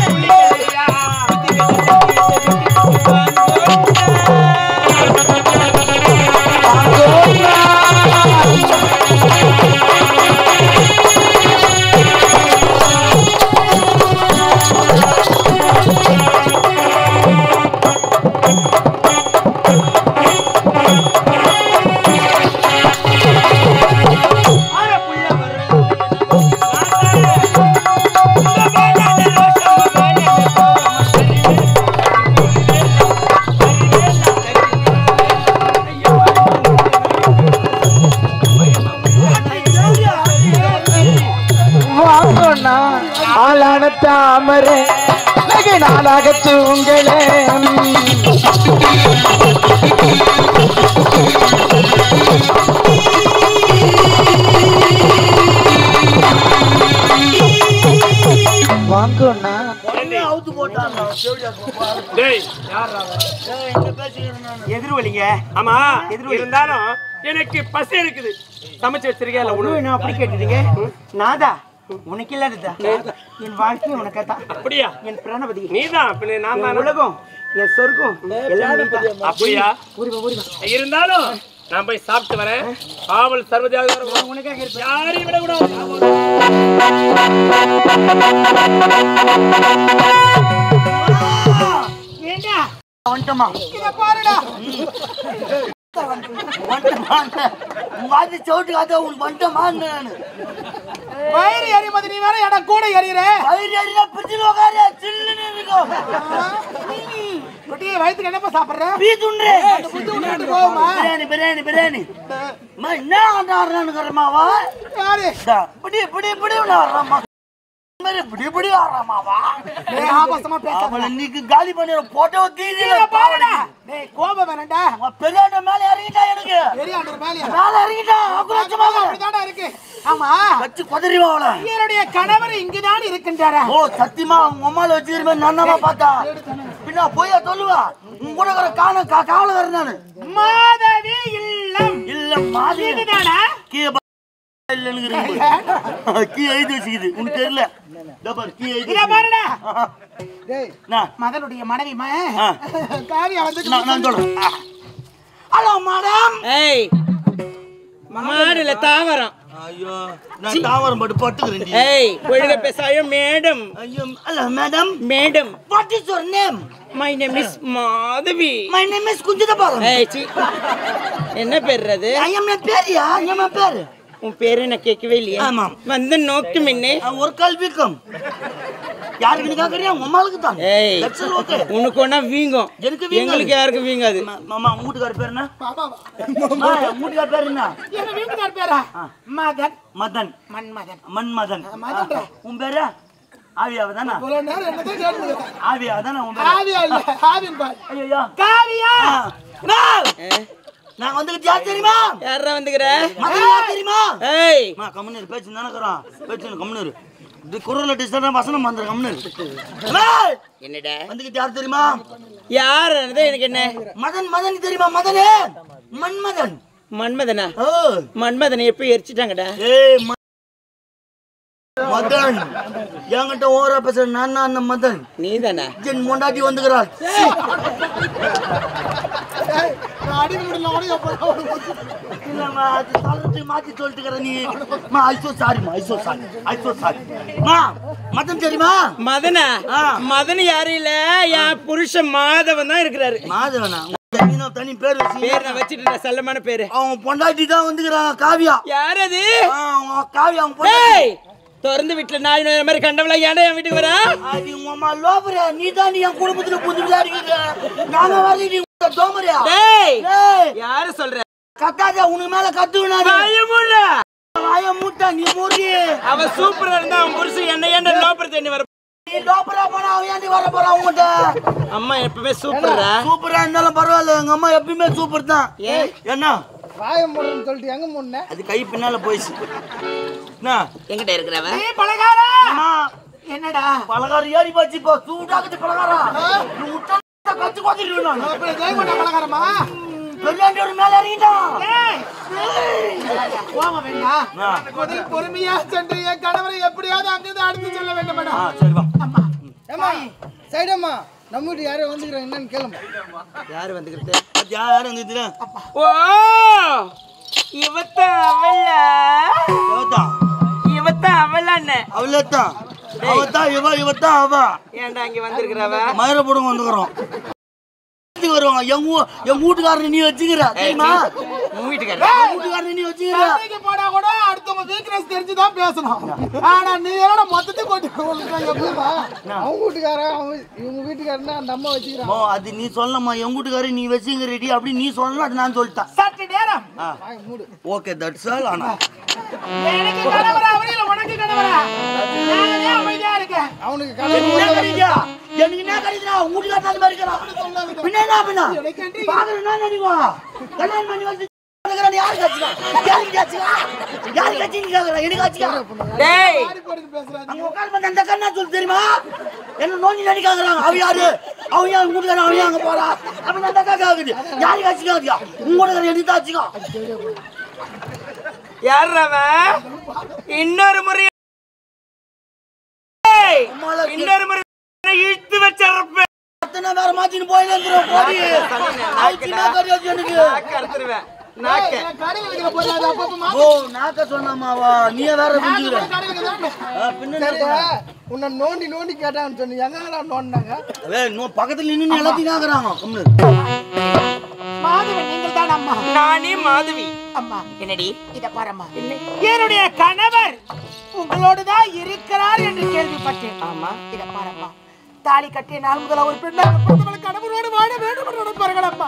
வாங்கண்ணா ஆளான தாமரை வெகு நாளாக தூங்களே வாங்கண்ணா உடனே அவுத்து போட்டான் அவன் செவிலியா போப்பா. டேய் ஏய், இங்க பேசிக்கிறேன் நானு. எதிர்வலிங்க ஆமா இருந்தாலும் எனக்கு பசி இருக்குது சமைச்சு வச்சிருக்கேன் இல்ல உணவு நான் அப்படி கேட்டுட்டீங்க நாதா உனக்கு இல்லாததா என் வாழ்க்கை உனக்கு தான் அப்படியா என் பிரணபதி நீதான் பின்ன நான் என் தானே உலகம் என் சொர்க்கம் எல்லாம் நீதான். அப்படியா ஊருவா, ஊருவா. இருந்தாலும் நான் போய் சாப்பிட்டு வரேன் காவல் சர்வதியாக உனக்காக இருப்பேன் யாரையும் விடக்கூடாது ஏண்டா வந்துட்டோமா இத பாருடா வந்துட்டோமா உங்க ஆத்தி சவுட்டு காத்தா உனக்கு வந்துட்டோமா நானு வயிறு எரியும்போது நீ வேற இடம் கூட எரியுற வயிறு அடினா பிடிச்சிட்டு உட்காரு சில்லுன்னு இருக்கும் குட்டி வயிற்றுக்கு என்னப்பா சாப்பிடுற பீ துண்டு புத்து விட்டு போகுமா பிரியாணி பிரியாணி பிரியாணி அம்மா, என்ன ஆடுறானுங்கிறமாவா யாரு இப்படி இப்படி இப்படி ஆடுறாமா மாதிரி இப்படி இப்படி ஆடுறாமாவா டேய் ஆபாசமா பேசாத அவளை இன்னைக்கு காலி பண்ணிடுற போட்டோ தீதியில இத பாருடா டேய் கோபம் வேணாம்டா பெரியாண்ட மேல இறங்கிட்டா எனக்கு பெரியாண்டர் மேலயா மேல இறங்கிட்டா ஆக்ரோஷமாக அப்படிதான்டா இருக்கு ஆமா வச்சு குதறிவா அவளை என்னுடைய கணவர் இங்குதான் இருக்கின்றாரா ஓ சத்தியமா உங்க அம்மால வச்சிருமே நன்னமா பார்த்தா பின்ன போய் சொல்லுவா உன் கூட இருக்கிற காண கா காவலர் நானு மாதவி இல்லம் இல்ல மாதிரி இதுதானா கீழே பா- இல்லைன்னு கீ எழுதி வச்சுக்குது உனக்கு தெரியல இதோ பாரு, கீ எழுதி இத பாருடா வச்சுக்குது. நான் மதனுடைய மனைவி ம ஆ. காவியா வந்து நான் நான் சொல்றேன் ஹலோ மேடம் ஏய் மாடுல தாவரம் ஐயோ நான் தாவரம் பட்டு பட்டுக்கிறேன் ஏய் ஒழுங்க பேசாயோ மேடம் ஐயோ hello madam madam what is your name my name is Madhavi my name is Kunjitha Palam ஏய் சி என்ன பேர் அது ஐயம் என் பேரியா ஐயம் என் பேரு உன் பேரு நான் கேட்கவே இல்லையா ஆமாம். வந்து நோக்கு முன்னே அஹ், ஒரு கல்விக்கம் யாருக்கு நீ கேக்குறியா உங்க அம்மாளுக்கு தான் ஏய் That's all okay. உனக்கு ஒன்னா வீங்கும் எனக்கு வீங்காது. எங்களுக்கு யாருக்கும் வீங்காது ம- மாமா உங்க வீட்டுக்கார பேர் என்ன ஆ, உங்க வீட்டுக்கார பேர் என்ன எங்க வீட்டுக்கார் பேரா மதன் மதன் மன்மதன் மன்மதன் மதன்டா. உன் பேரு ஆவியாவ தானே இவ்வளவு நேரம் என்னதான் கேட்டு ஆவியாவ தானே உன் பேரு ஆவியா இல்ல ஆவின் பால் ஐயோ காவியா நான் வந்துக்கிட்டு யார் தெரியுமா யாரா வந்துக்கிற மதன் யார் தெரியுமா ஏய் அம்மா கம்முனு பேச்சு தானே பேச்சு கம்முனு இது குரல் டிஸ்டர்ப் வசனம் வந்துரு கம்முனு என்னடா வந்துக்கிட்டு யார் தெரியுமா யார் எனக்கு என்ன மதன் மதன் தெரியுமா மதனே மன்மதன் மன்மதனா ஓ மன்மதனை எப்போ எரிச்சிட்டாங்கடா ஏய் மதன் என்கிட்ட ஓரா பேசுற நான் தான் அந்த மதன் நீ தானே என் முண்டாட்டி வந்துக்கிறாள் நான் அடிக்க முடியல உனக்கு எப்போ இல்லம்மா அது சொல்றது மாத்தி சொல்லிட்டு நீ மா ஐசோ சாரிமா ஐசோ சாரி ஐசோ சாரி மா மதன் தெரியுமா மதனா ஆ. மதன் யாரும் இல்ல என் புருஷன் மாதவன் தான் இருக்கிறாரு மாதவனா தனி தனி பேர் வச்சு பேர் நான் வச்சுட்டு செல்லமான பேரு அவன் பொண்டாட்டி தான் வந்துக்கிறான் காவியா யார் அது ஆ, அவன் காவியா அவன் பொண்டாட்டி ஏய் திறந்து வீட்டுல நாய் நோய் மாதிரி கண்டவளா ஏன்டா என் வீட்டுக்கு வரா அது உங்க அம்மா லோபரா நீ தான் நீ என் குடும்பத்துல புந்து விசாரிக்கிற நாங்க வரல நீ தோமரியா டேய் ஏய் யாரு சொல்ற கத்தாத உனக்கு மேல கத்துக்கினாரு பயமுள்ள வாய மூட்டை நீ மூடி அவன் சூப்பரா இருந்தா அவன் புருஷன் என்ன ஏன்டா லோப்பர் தண்ணி வர நீ லோபரா போனா அவன் ஏன்டி வர போறான் உங்ககிட்ட அம்மா எப்பவுமே சூப்பரா சூப்பரா இருந்தாலும் பரவாயில்ல எங்க அம்மா எப்பயுமே சூப்பர் தான் என்ன வாய முடுன்னு சொல்லிட்டு எங்க முன்ன அது கை பின்னால போயிடுச்சு என்ன எங்கிட்ட இருக்கிறவ அம்மா, என்னடா பலகாரம் ஏறி போச்சு இப்போ சூடாக்குது பலகாரம் நீ விட்டா கத்து கொத்திட்டு நான் அப்புறம் ஜெயங்கொண்ட பலகாரமா பெரியாண்டி ஒரு மேல இறங்கிட்டான் போக வேண்டாம் ஆ, முதல் பொறுமையா சென்று என் கணவரை எப்படியாவது அங்கிருந்து அடுத்து செல்ல வேண்டும் ஆ, மேடம் சரி வா ஏமா சைடம்மா நம்ம வீட்டு யாரும் வந்துக்கிறோம் என்னன்னு கேளுமா யாரு வந்துக்கிறது பாத்தியா, யாரும் அங்க இதுல ஓ இவத்த அவள எவத்தான் இவத்த அவளான்னு அவளத்தான் அவத்தான் இவ இவத்தான் அவ ஏன்டா இங்க வந்திருக்கிறவ மயிரப்படம் வந்துக்கிறோம் வீட்டுக்கு வருவாங்க எங்க ஊ- எங்க வீட்டுக்காரனை நீ வச்சுக்கிற தெரியுமா உன் வீட்டுக்காரர் எங்க வீட்டுக்காரனை நீ வச்சுக்கிற வேலைக்கு போனா கூட அடுத்தவங்க வீக்னஸ் தெரிஞ்சு தான் பேசணும் ஆனா நீ என்னடா மொத்தத்தை போட்டு கொள்ளுறாங்க எப்படிமா அவங்க வீட்டுக்காரன் அவங்க இவங்க வீட்டுக்காரன்னா அந்த அம்மா வச்சுக்கிறாங்க ஓ அது நீ சொல்லமா எங்க வீட்டுக்காரர் நீ வச்சுங்க ரெடி அப்படி நீ சொல்லலாம் அது நான் சொல்லிட்டேன் சற்று நேரம் வாய் மூடு ஓகே தட்ஸ் ஆல் ஆனா எனக்கு கணவரா அவரையில உனக்கு கணவரா நானே அமைதியா இருக்கேன் அவனுக்கு எனக்கு கடன் என்ன கிடைக்குதா? எனக்கு என்ன கிடைக்குதுடா? உன் வீட்டுக்காரர் அந்த மாதிரி இருக்கிறான். பின்ன என்ன பின்ன? பாக்குறது என்ன நினைக்குவான்? கல்யாணம் பண்ணி வச்சு இருக்கிறான், யாரு கட்சிக்கா? யாரு கட்சிக்கா? யாரு கட்சின்னு கேக்குறான், எனக்கு கட்சிக்கா? டேய் போட்டு பேசுறாங்க அங்க உட்கார்ந்து பார்த்து அந்த கண்ணா சொல்லு தெரியுமா? என்ன நோண்டி நடிக்காங்கறாங்க. அவ யாரு? அவன் ஏன் உன் வீட்டுக்காரன், அவன் ஏன் அங்க போறான்? அப்படின்னு அந்த அக்கா கேக்குது. யாரு கட்சிக்கா அதுக்கா? உன் வீட்டுக்காரன் எனக்கு தான் கட்சிக்கா. யார் அவன் இன்னொரு முறை ஏய், அம்மால இன்னொரு முறை இழுத்து வச்சிருப்பேன் அத்தனை வேற மாத்தின்னு போயின்னு இருக்கிறோம், போடி. ஆயிடுச்சுன்னா கிடையாது எனக்கு. நாக்க அறுத்துருவேன் நாக்க கடையில் இருக்கிற போது அது அப்பப்போ மா- ஓ நாக்க சொன்னாமாவா நீயே வேற புரிஞ்சுக்கிற கடையில் தானே ஆ, பின்ன சரி என்ன? உன்னை நோண்டி நோண்டி கேட்டான்னு சொன்னி எங்கடா நோண்டினாங்க ஏய், இன்னும் பக்கத்துல நின்னு எல்லாத்தையும் கேக்குறாங்க கம்முனு மாதவன் நீங்கள் தான் அம்மா நானே மாதவி அம்மா என்னடி இத பாரம்மா என்னுடைய கணவர் உங்களோடு தான் இருக்கிறார் என்று கேள்விப்பட்டேன் ஆமா இத பாரம்மா தாலி கட்டிய நாள் முதல் ஒரு பெண்ணாக பிறந்தவள் கணவரோடு வாழ வேண்டும் என்று நினைப்பார்கள் அம்மா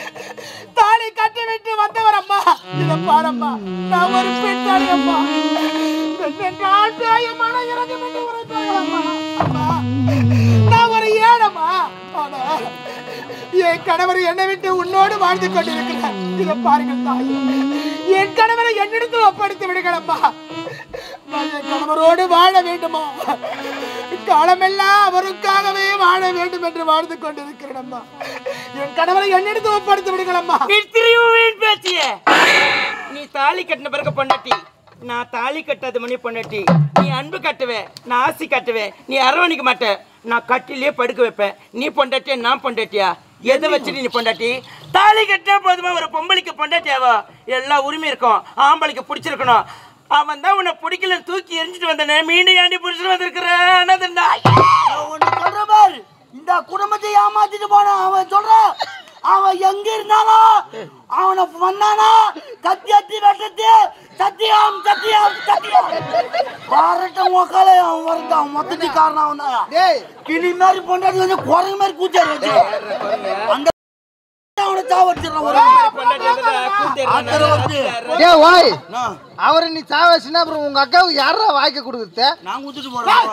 தாலி கட்டி விட்டு வந்தவர் அம்மா இத பாரம்மா நான் ஒரு பெண் தாலி அம்மா பெண் என்றால் நியாயமான இறங்கும் என்று உரைப்பார்கள் அம்மா அம்மா நான் ஒரு ஏழம்மா ஆனா என் கணவர் என்னை விட்டு உன்னோடு வாழ்ந்து கொண்டிருக்கிறார் இதை பாருங்கள் தாய் என் கணவரை என்னிடத்தில் ஒப்படைத்து விடுங்கள் அம்மா நான் என் கணவரோடு வாழ வேண்டுமா காலமெல்லாம் அவருக்காகவே வாழ வேண்டும் என்று வாழ்ந்து கொண்டிருக்கிறேன் அம்மா என் கணவரை என்னிடத்தில் ஒப்படைத்து விடுங்கள் அம்மா திரும்ப வீண் பேச்சிய நீ தாலி கட்டின பிறகு பொண்டாட்டி நான் தாலி கட்டாத மணி பொண்டாட்டி நீ அன்பு கட்டுவேன் நான் ஆசி கட்டுவேன் நீ அரவணைக்க மாட்ட நான் கட்டிலே படுக்க வைப்பேன் நீ பொண்டாட்டியா நான் பொண்டாட்டியா எதை வச்சுட்டு நீ பொண்டாட்டி தாலி கட்டினா போதுமா ஒரு பொம்பளைக்கு பொண்டாட்டியாவா எல்லா உரிமை இருக்கும் ஆம்பளைக்கு பிடிச்சிருக்கணும் அவன் தான் உன்னை பிடிக்கலன்னு தூக்கி எரிஞ்சிட்டு வந்தானே மீண்டும் ஏண்டி புடிச்சிட்டு வந்திருக்கிறேன் நான் ஒண்ணு சொல்றேன் பாரு இந்த குடும்பத்தை ஏமாத்திட்டு போனான் அவன் சொல்றான் அவன் எங்க இருந்தாலும் அவனை வந்தானா கத்தி அத்தி வெட்டத்து சத்தியம் சத்தியம் சத்தியம் பாரட்டம் உக்கால அவன் வருது அவன் மொத்தத்தி காரணம் அவன் தான் டேய் கிளி மாதிரி பொண்டாட்டி வந்து குரங்கு மாதிரி கூச்சாரு வச்சு அந்த அவனை சாவடிச்சிடறான் ஒரு ஆத்திரம் வருது. டே வாய் நான் அவரை நீ சாவச்சுன்னா அப்புறம் உங்க அக்காவுக்கு யாரா வாய்க்க கொடுக்குறது நான் குத்துட்டு போறேன்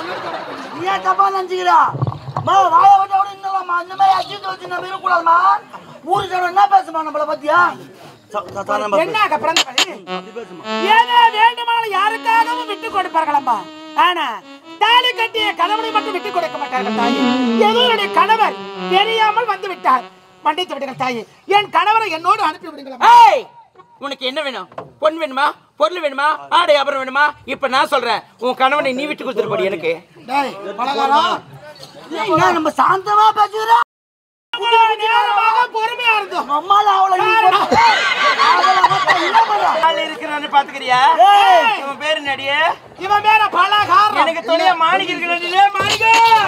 நீ ஏன் தப்பா நினைச்சுக்கிறா மா வாய வட்ட விட இன்னலாமா இந்த மாதிரி அஜித் வச்சு நம்ம இருக்கக்கூடாதுமா ஊரு ஜனம் என்ன பேசுமா நம்மள பத்தியா என்னாக பிறந்தவள் ஏதோ வேண்டுமானாலும் யாருக்காகவும் விட்டு கொடுப்பார்கள் அம்மா ஆனா தாலி கட்டிய கணவனை மட்டும் விட்டு கொடுக்க மாட்டார்கள் தாயே ஏதோ என்னுடைய கணவர் தெரியாமல் வந்து விட்டார் மன்னித்து விடுங்கள் தாயே என் கணவரை என்னோடு அனுப்பி விடுங்கள் அம்மா. ஏய் உனக்கு உனக்கு என்ன வேணும் பொன் வேணுமா பொருள் வேணுமா ஆடை அப்புறம் வேணுமா இப்ப நான் சொல்றேன் உன் கணவனை நீ விட்டு கொடுத்துட்டு போடி எனக்கு டேய் பலகாரம் ஏய், என்ன நம்ம சாந்தமா பேசுகிறோம் பொறுமையா இருந்தோம் அம்மால அவளை நீ போட்டு- அவளை மட்டும் என்ன பண்றா? ஆள் இருக்கிறான்னு பாத்துக்கிறியா ஏய், இவன் பேரு நடியே இவன் மேல பலகாரம் எனக்கு துணையா மாணிக்க இருக்கிற மாணிக்க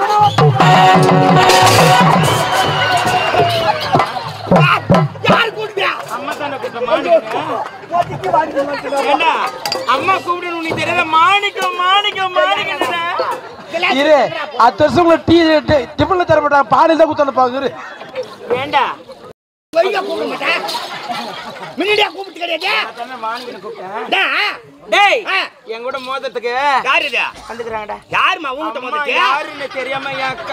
யார் கூடுதா அம்மா தானே கூப்பிட்ட மாணிக்கம் ஏண்டா அம்மா கூப்பிடணும் உனக்கு தெரியாத மாணிக்கம் மாணிக்கம் மாணிக்கம் இரு அடுத்த வருஷம் உங்களை டீ டிஃபன்ல தர மாட்டாங்க பானையில் தான் குத்தணும் பாக்குரு ஏண்டா வையா கூப்பிட மாட்டேன் முன்னாடியா கூப்பிட்டு கிடையாது தானே மாணிக்கம் கூப்பிட்டேன் டா, டேய் ஆ. என் கூட மோதத்துக்கு யார் இது வந்துக்கிறாங்கடா யாரும்மா உன்கிட்ட அம்மா வந்துட்டு யாருன்னு தெரியாம என் அக்கா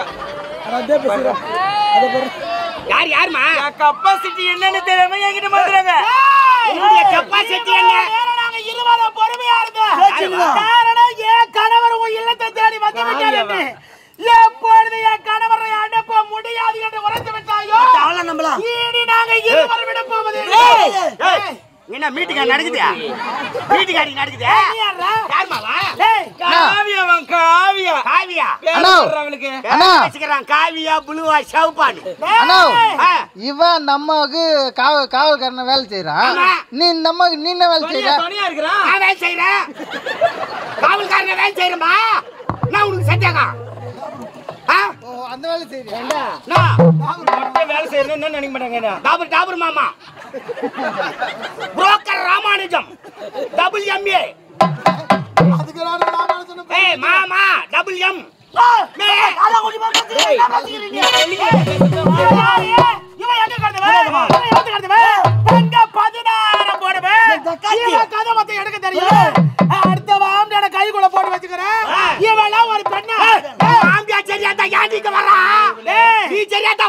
யார் யாரும்மா என் கப்பாசிட்டி என்னன்னு தெரியாம என்கிட்ட மாத்துறாங்க உன்னுடைய கெப்பாசிட்டி என்ன நாங்க இருவரும் பொறுமையா இருந்தோம் காரணம் என் கணவர் உன் இல்லத்தை தேடி வந்து விட்டார் என்று எப்பொழுது என் கணவரை அனுப்ப முடியாது என்று உரைத்து விட்டாயோ அவளை நம்பலாம் இனி நாங்க இருவரும் விட போவது என்ன மீட்டிங்கா நடக்குதா மீட்டிங்காடி நடக்குதா யாருமாவா காவியாவன் காவியா காவியா பேர் அண்ணா. சொல்றா அவளுக்கு அண்ணா வச்சுக்கிறான் காவியா புளுவா சவுப்பானு அண்ணா ஆ. இவன் நம்மக்கு காவல் காவல்காரன வேலை செய்யறான் ஆமா. நீ நம்ம நீ என்ன வேலை செய்யற துணையா- துணையா இருக்கிறான் நான் வேலை செய்யறேன் காவல்காரன வேலை செய்யறேன்பா நான் உனக்கு செஞ்சாங்க ஓ, அந்த வேலை செய்யறியா மட்டும் வேலை செய்யறேன்னு என்ன நினைக்க மாட்டாங்க டாபர் டாபர் மாமா புரோக்கர் ராமானுஜம் டபுள் எம்ஏ அதுக்கு நான் ராமானுஜன் ஏய் மாமா டபுள் எம் இவன் எங்க கடந்தவன் இவன் எங்க கடந்தவன் தங்க பதினாயிரம் போடுவேன் இவன் கதை மொத்தம் எடுக்க தெரியும் அடுத்த வாம்பியான கை கூட போட்டு வச்சுக்கிறேன் இவெல்லாம் ஒரு பெண்ணா வாம்பியா சரியாத்தா ஏண்டிக்கு வரா நீ சரியாத்தா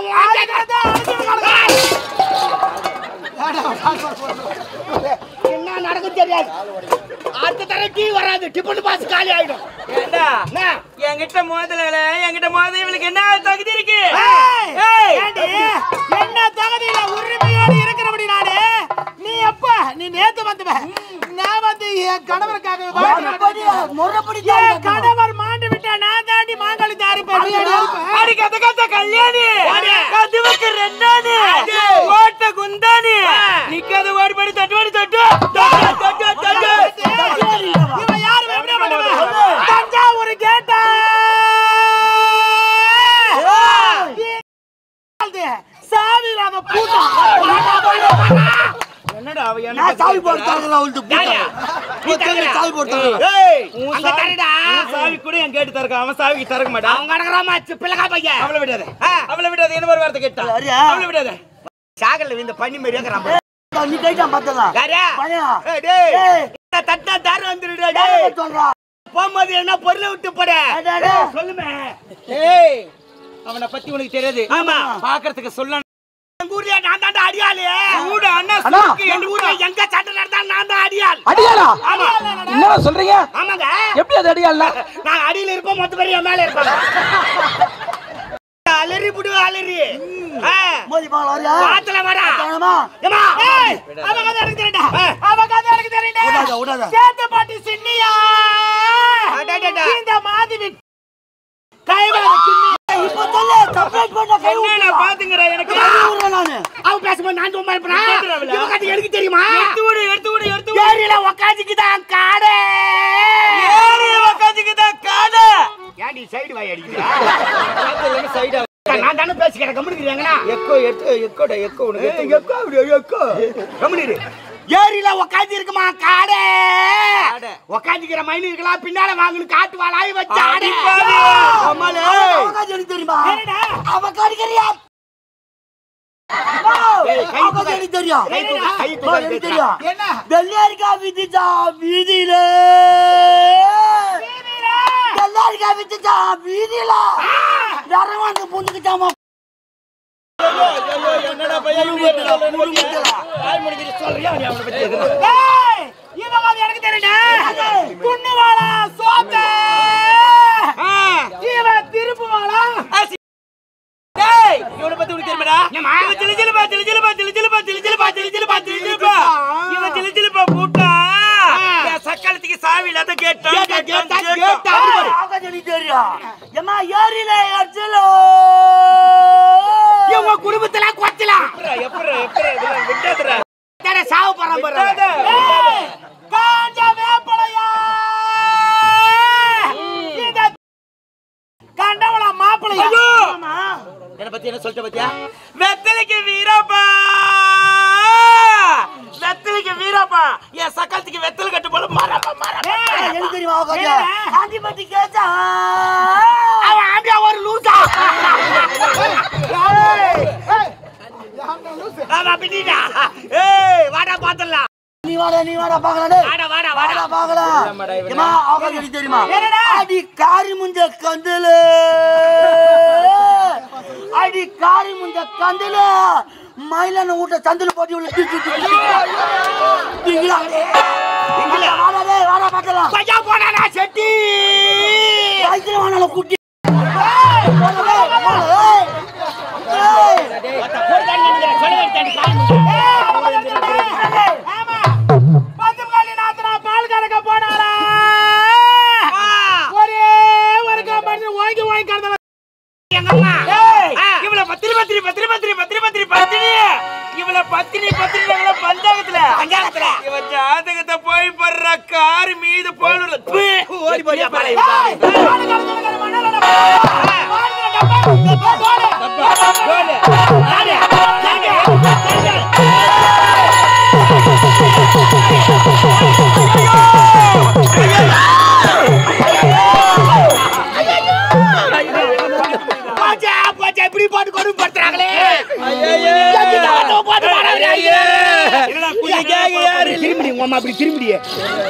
என்ன நடக்கும் தெரியாது அடுத்த தடவை டீ வராது டிஃபன் பாஸ் காலி ஆயிடும் ஏண்டா என்ன? என்கிட்ட மோதல என்கிட்ட மோத இவளுக்கு என்ன தகுதி இருக்கு ஏய், ஏய், ஏண்டி, என்ன தகுதியில உரிமையோடு இருக்கிறபடி நானு நீ எப்ப நீ நேத்து வந்தவ நான் வந்து என் கணவருக்காக முறைப்படி முறைப்படி தான் என் இருக்கணும். கணவர் மாண்டு விட்டா நான் தாண்டி மாங்காளி தாரிப்பேன் அடி கத்த கத்த கல்யாணி ஓடு. கதுவுக்கு ரெண்டானி அது. ஓட்ட குந்தானி ஆ. நிக்காத ஓடிபடி தட்டு ஓடி தட்டு தட்டு தட்டு தட்டு இவன் யாரு எப்படி பண்ணுவ தஞ்சாவூர் கேட்டா சாவி இல்லாத பூட்டம் என்னடா அவ என்ன நான் சாவி போட்டு தரேன் அவளுக்கு யாரு? நீ தரல? சாவி போட்டு தரேன் ஏய் உன் அங்க சாவி தரடா. உன் சாவி கூட என் கேட்டு தரக்க அவன் சாவிக்கு தரக்க மாட்டான் அவங்க அடங்குறாமா பிள்ளைகா பையன் அவளை விடாத ஆ. அவளை விடாத என்ன ஒரு வார்த்தை கேட்டா யாரியா? அவளை விடாத சாகல்ல இந்த பண்ணி மாதிரி இருக்கிறான் நீ கைட்டான் பார்த்தலாம் யாரா பையன் ஏய், டேய். ஏய். என்ன தட்டா தாரு வந்துடுடா டேய். சொல்றா போகும்போது என்ன பொருளை விட்டு போட டேய், டேய். சொல்லுமே ஏய் அவனை பத்தி உனக்கு தெரியாது ஆமா. பாக்குறதுக்கு சொல்ல எங்க ஊர்ல நான் தாண்டா அடியாளு கூட அண்ணா அண்ணா. சுருக்கு எங்க ஊர்ல எங்க சட்டை நடந்தா நான் தான் அடியாள் அடியாளா ஆமா என்ன சொல்றீங்க ஆமாங்க எப்படி அது அடியாளா நான் அடியில இருப்போம் மொத்த பேர் என் மேல இருப்பாங்க அலறி புடு அலறி ஆ, மோதி பாக்கலாம் வரியா பாத்துல வாடா தானமா ஏம்மா, ஏய், அவ கதை எனக்கு தெரியும்டா. அவ கதை எனக்கு தெரியும்டா. விடாத, விடாத. சேத்து பாட்டி சின்னியா. இந்த மாதவி கைவாத சின்னி. இப்ப சொல்லு சப்ரேட் பண்ண கை என்ன பாத்துங்கடா எனக்கு விடுறேன் நானு அவ பேசும்போது நான் சும்மா இருப்பேனா? இவ கதை எனக்கு தெரியுமா எடுத்து விடு எடுத்து விடு எடுத்து விடு ஏரியில உக்காந்துக்குதான் காடு ஏறி உக்காந்துக்குதா காடை ஏன்டி சைடு வாய் அடிக்கிறா சைடா நான் தானே பேசிக்கிறேன் கம்முனுக்குறீங்களா எக்கோ எடுத்து எக்கோடா எக்கோ உனக்கு எக்கோ அப்படி எக்கோ கம்முனிரு ஏரியில உக்காந்து இருக்குமா காடு காடை. உக்காந்துக்கிற மைனு இருக்கலாம் பின்னால வாங்கணும் காட்டு வாழாய் வச்சு ஆடு அம்மாளே அவகாசம் எனக்கு தெரியுமா என்னடா? அவகாடிக்கிறியா கை அவகாசம் எனக்கு தெரியும் கை தூக்கு, கை தூக்கு, ஓ, எனக்கு தெரியும் என்ன வெள்ளையாரிக்கா விதிச்சா வீதியில வெள்ளையாரிக்கா விதிச்சா வீதியில நரவாண்டு புந்துக்கிட்டாமா என்னடா பையன் தாய் முடிக்கிற சொல்றியா நீ அவனை பத்தி எதுனா? ஏய், இவன் வந்து எனக்கு தெரியுடா. துண்ணுவாளா, சோத்து. இவன் திருப்புவாளா. டேய் இவனை பத்தி உனக்கு தெரியுமாடா என்னம்மா? இவன் சிலு சிலுப்பா சிலு சிலுப்பா சிலு சிலுப்பா சிலு சிலுப்பா சிலு சிலுப்பா சிலு சிலுப்பா இவன் கேட்டத கேட்டான் கேட்டான் கேட்டான் ஆகாதடி தெரியும் ஏமா ஏரியில அடிச்சலோ உங்க குடும்பத்துல கொச்சலாம் எப்பற எப்பற இதெல்லாம் விட்டாதடா சாவு பரம்பரை ஏய், காஞ்ச வேப்பலையா இத கண்டவள மாப்பிளையா ஆமா. என்னை பத்தி என்ன சொல்லிட்ட பத்தியா வெத்தலைக்கு வீரப்பா வெத்தலைக்கு வீரப்பா என் சக்கரத்துக்கு வெத்தலை கட்டு போல மரப்பா மரப்பா ஏய், எனக்கு தெரியுமா ஆகாதா காந்தி பத்தி கேட்டா அவன் ஆம்பியா ஒரு லூசா ஆமா பிடிடா ஏய் வாடா பாத்தலாம் நீ வாடா நீ வாடா பாக்கலாம் டேய். வாடா வாடா வாடா பாக்கலாம் ஏமா ஆகாது எனக்கு தெரியுமா அடி காரி முஞ்ச கந்தல அடி காரி முஞ்ச கந்தல மயிலான ஊட்ட சந்தில போட்டு உள்ள தூக்கி தூக்கி திங்களா திங்களா வாடா டேய் வாடா பாக்கலாம் பையா போடாடா செட்டி வயித்துல வானால குட்டி ஏய், போடா டேய், போடா, ஏய். ஏய். ஆமா பத்து காலி நாத்தனா பால் கறக்க போனாரா ஒரே ஒரு மனுஷன் ஓங்கி ஓங்கி கறந்த ஏய், இவள பத்திரி பத்திரி பத்திரி பத்திரி பத்திரி பத்திரி பத்தினி இவள பத்தினி பத்தினி இவள பஞ்சாங்கத்துல பஞ்சாங்கத்துல இவ ஜாதகத்தை போய் படுற கார் மீது போல ஓடி போய் பாரு போச்சா போச்சா இப்படி போட்டு கொடுமைப்படுத்துறாங்களே என்னடா குடி கேங்க யாரு திரும்பி உங்க அம்மா அப்படி திரும்பிடியே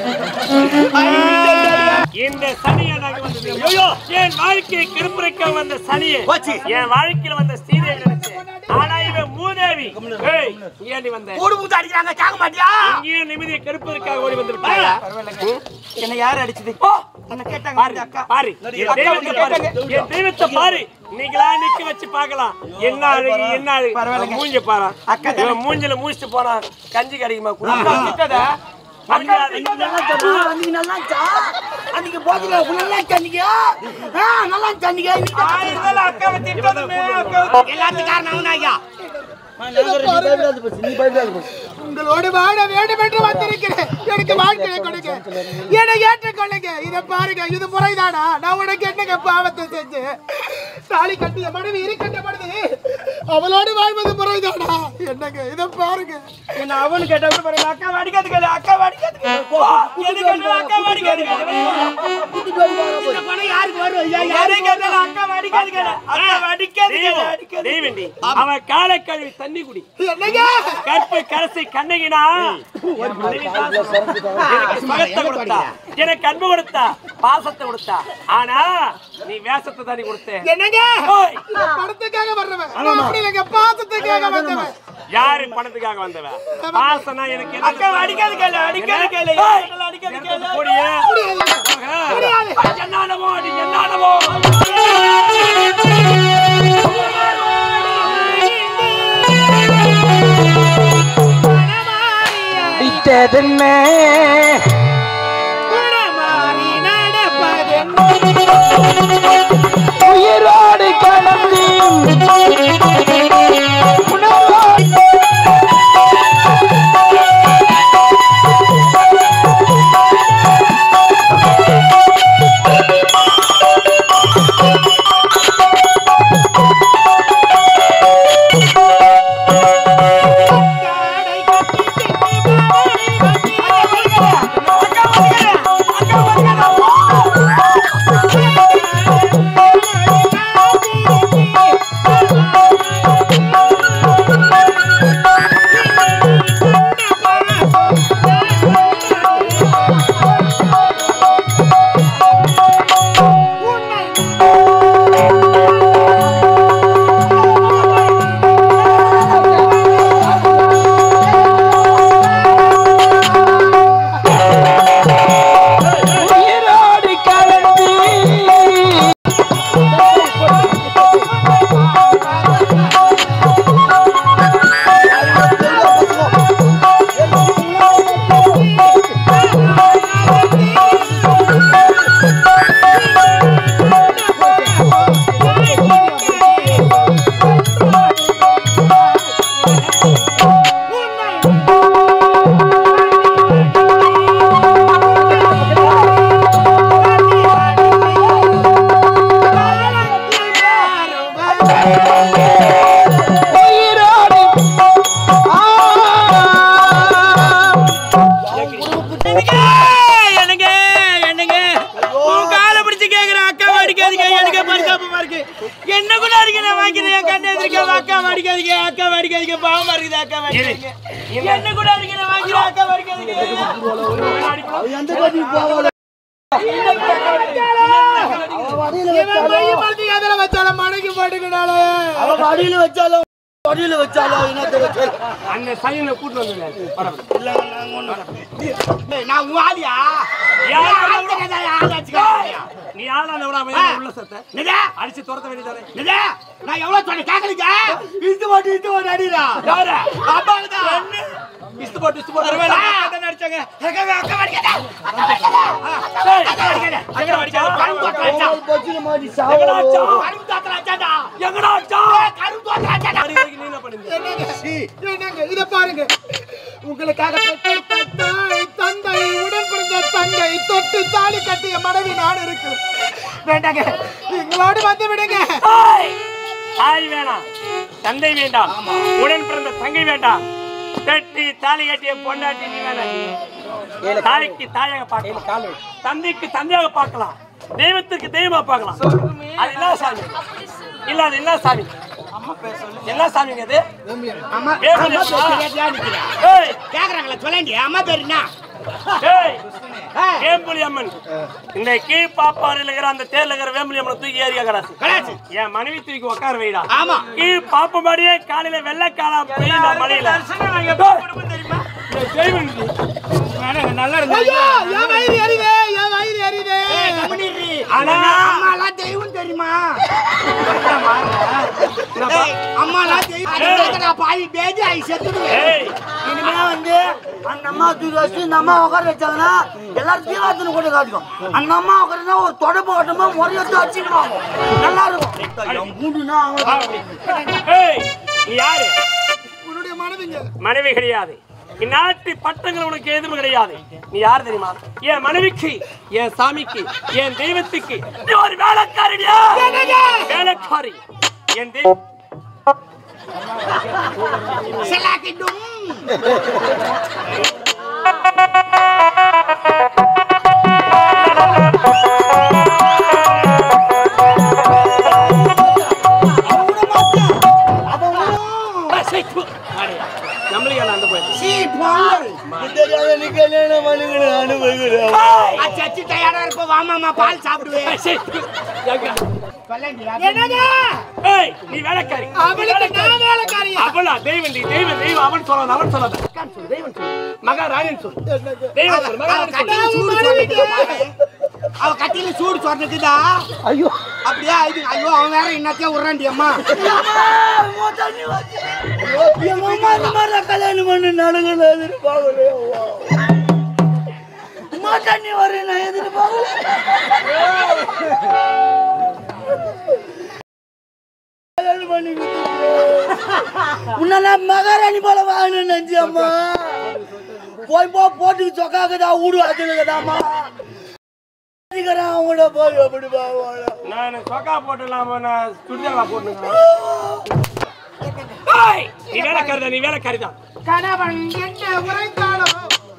இந்த சனியை நாங்க வந்தது ஐயோ என் வாழ்க்கையை கிருப்புரைக்க வந்த சனியை என் வாழ்க்கையில வந்த ஸ்ரீதேவி நினைச்சேன் ஆனா இவன் மூதேவி ஏய் ஏன் நீ வந்த கூடு பூத்து அடிக்கிறாங்க கேட்க மாட்டியா இங்கேயும் நிம்மதியை கெடுப்பதற்காக ஓடி வந்து விட்டாயா என்ன யாரு அடிச்சது ஓ என்ன கேட்டாங்க பாரு இந்த அக்கா பாரு என் தெய்வத்தை பாரு என் தெய்வத்தை பாரு நீங்களா நிக்க வச்சு பார்க்கலாம் என்ன அழகு என்ன அழகு மூஞ்ச பாரு அக்கா இவன் மூஞ்சில மூஞ்சிட்டு போறான் கஞ்சி கறிக்குமா குடிக்காத அன்னைக்கு நல்லா இருந்துச்சா? அன்னைக்கு நல்லா இருந்துச்சா? அன்னைக்கு போதுல நல்லா இருந்துச்சா அன்னைக்கு? ஆ, நல்லா இருந்துச்சா அன்னைக்கு? இன்னைக்கு தான் ஆயிரம் அக்காவை திட்டதுமே அக்கா எல்லாத்துக்கும் காரணம் அவன் ஐயா நீ பயப்படாத பஸ், நீ பயப்படாத பஸ். உங்களோடு வாழ வேண்டும் என்று வந்திருக்கிறேன் எனக்கு வாழ்க்கையை கொடுங்க என்னை ஏற்றுக்கொள்ளுங்க இதை பாருங்க இது முறைதானா நான் உனக்கு என்னங்க பாவத்தை செஞ்சேன் தாலி கட்டிய மனைவி இருக்கட்டப்படுது அவளோடு வாழ்வது முறைதானா என்னங்க இதை பாருங்க என்ன அவனு கேட்டா கூட பாருங்க அக்கா அடிக்காது கேளு அக்கா அடிக்காது கேளு எதுக்கு என்ன அக்கா அடிக்காது கேளு இந்த பணம் யாருக்கு வரும் ஐயா யாரே கேட்டாலும் அக்கா அடிக்காது கேளு அக்கா அடிக்காது கேளு அடிக்காது தெய்வண்டி அவன் காலை கழுவி தண்ணி குடி என்னங்க கற்பு கரசை கண்ணகினா என் மனைவி பாசம். எனக்கு சுகத்தை கொடுத்தா எனக்கு அன்பு கொடுத்தா பாசத்தை கொடுத்தா ஆனா நீ வேஷத்தை தானே கொடுத்த என்னங்க ஓய், நான் படத்துக்காக வர்றவன் நான் அப்படி இல்லைங்க பாசத்துக்காக வந்தவன் யாரு பணத்துக்காக வந்தவன் பாசனா எனக்கு என்ன அக்கா அடிக்காது கேளு அடிக்காது கேளு ஏய், அடிக்காது கேளு கூடிய என்னானமோ அடி என்னானமோ விட்டதென்ன உயிரோடு கலந்து உணவோடு அக்கா என்னங்க என்னங்க என்னங்க உன் காலை பிடிச்சு கேக்குற அக்கா அடிக்காதீங்க எனக்கு பரிதாபமா இருக்கு என்ன கூட அடிக்க நான் வாங்கிக்கிறேன் என் கண்ணு எதிர்க்க அக்கா அடிக்காதீங்க அக்கா அடிக்காதீங்க பாவமா இருக்குது அக்கா அடிக்காதீங்க என்ன கூட அடிக்க நான் வாங்கிக்கிறேன் அக்கா அடிக்காதீங்க எந்த கட்டி போவாள இவன் பைய மரத்துக்கு எதிர வச்சாலும் மடக்கி போட்டுக்கிட்டாலே அவ அடியில வச்சாலும் அடியில வச்சாலும் என்னத்தை வச்சாலும் அந்த சையனை கூட்டு வந்து நான் உன் ஆளியா நீ ஆளான விடாம உள்ள சத்த நிஜா அடிச்சு துரத்த வேண்டியதானே நிஜா நான் எவ்வளவு சொன்னேன் கேக்குறீங்க இழுத்து போட்டு இழுத்து போட்டு அடிடா யாரு அப்பாங்க தான் இஸ்து போட்டு இஸ்து போட்டு ஒருவேளை அக்கா நடிச்சாங்க அக்கா அக்கா அடிக்கடா அக்கா அடிக்கடா அக்கா அடிக்கடா கரும் தோட்ட அடிச்சா பச்சில மாட்டி எங்கடா சாவலாம் அடிச்சா கரும் தோட்ட அடிச்சாடா எங்கடா அடிச்சா கரும் தோட்ட அடிச்சாடா நீ என்ன பண்ணுங்க என்னங்க இத பாருங்க உங்களுக்காக பெற்றெடுத்த தாய் தந்தை உடன் பிறந்த தங்கை தொட்டு தாலி கட்டிய மனைவி நான் இருக்கு வேண்டாங்க எங்களோடு வந்து விடுங்க தாய் வேணாம் தந்தை வேண்டாம் உடன் பிறந்த தங்கை வேண்டாம் கட்டி தாலி கட்டிய பொண்டாட்டி நீ வேணாம் தாய்க்கு தாயாக பார்க்கலாம் தந்தைக்கு தந்தையாக பார்க்கலாம் தெய்வத்துக்கு தெய்வமா பார்க்கலாம் அது என்ன சாமி இல்ல அது என்ன சாமி என்ன சாமிங்க அது அம்மா வேம்புலி அம்மா அம்மா. பேசுறியா நிக்கிறா ஏய், கேக்குறாங்களா சொல்லேண்டி அம்மா பேர் என்ன ஏய், வேம்புலி அம்மன் இந்த கீழ் பாப்பாறையில் இருக்கிற அந்த தேர்ல இருக்கிற வேம்புலி அம்மனை தூக்கி ஏறி கடாசு கடாசு. என் மனைவி தூக்கி உட்கார வைடா ஆமா. கீழ் பாப்ப மாதிரியே காலையில வெள்ளக்காரா பெய்யுதா மழையில தெரியுமா தெய்வம் இது. நல்லா ஐயோ என் வயிறு எரியுதே என் வயிறு எரியுதே ஆனா அம்மாலாம் தெய்வம் தெரியுமா ஏய், அம்மாலாம் தெய்வம் அதுக்கு நான் பாய் பேஜி ஆகி செத்துடுவேன் ஏய் இனிமே வந்து அந்த அம்மா தூக்கி வச்சு இந்த அம்மா உட்கார வச்சாங்கன்னா எல்லாரும் தீராத்தனை கொண்டு காட்டிக்கும் அந்த அம்மா உட்காருந்தா ஒரு தொடப்பு ஓட்டமா முறையத்தை வச்சுக்கணும் நல்லா இருக்கும் என் மூடுனா அவங்க ஏய் நீ யாரு உன்னுடைய மனைவிங்க மனைவி கிடையாது இந்நாட்டு பட்டங்கள் உனக்கு எதுவும் கிடையாது நீ யார் தெரியுமா என் மனைவிக்கு என் சாமிக்கு என் தெய்வத்துக்கு நீ ஒரு வேலைக்காரியா வேலைக்காரி என் தெய்வம் செல்லாக்கிட்டும் நம்மளுக்கு என்ன அந்த போயிடுச்சு சீ பொங்கல் தெரியாத நீ கல்யாணம் பண்ணுங்க அனுபவிக்கிறேன் அச்சு அச்சு தயாரா இருப்ப வாமாமா பால் சாப்பிடுவேன் என்னங்க ஏய் நீ வேலைக்காரி அவளுக்கு நான் வேலைக்காரியா அவளா தெய்வம் நீ தெய்வம் தெய்வம் அவன் சொல்லாத அவன் சொல்லாத அக்கான்னு சொல்லு, தெய்வம் சொல்லு மகாராணின்னு சொல்லு தெய்வம் சொல்லு அவ மகாராணி சொல்லு கட்டில சூடு சொன்னதுக்குதா அவ கட்டில சூடு சொன்னதுக்குதா ஐயோ அப்படியே இது ஐயோ அவன் வேற என்னத்தையும் விடுறான்டி அம்மா எங்க அம்மா இந்த மாதிரி கல்யாணம் பண்ணி நடங்க எதிர்பார்க்கலையே அம்மா தண்ணி வரேன் நான் எதிர்பார்க்கல கல்யாணம் பண்ணி உன்ன நான் மகாராணி போல வாங்கணும்னு நினைச்சு அம்மா போய் போ போட்டுக்கு சொக்காக்குதா ஊடு வச்சுருக்கதாம்மா அவங்கள போய் எப்படி பாவாங்க நான் சொக்கா போட்டுலாம் நான் சுடிதாரா போட்டுங்க நீ வேலைக்காரி தான் நீ வேலைக்காரி தான் கணவன் என்ன உரைத்தாலும்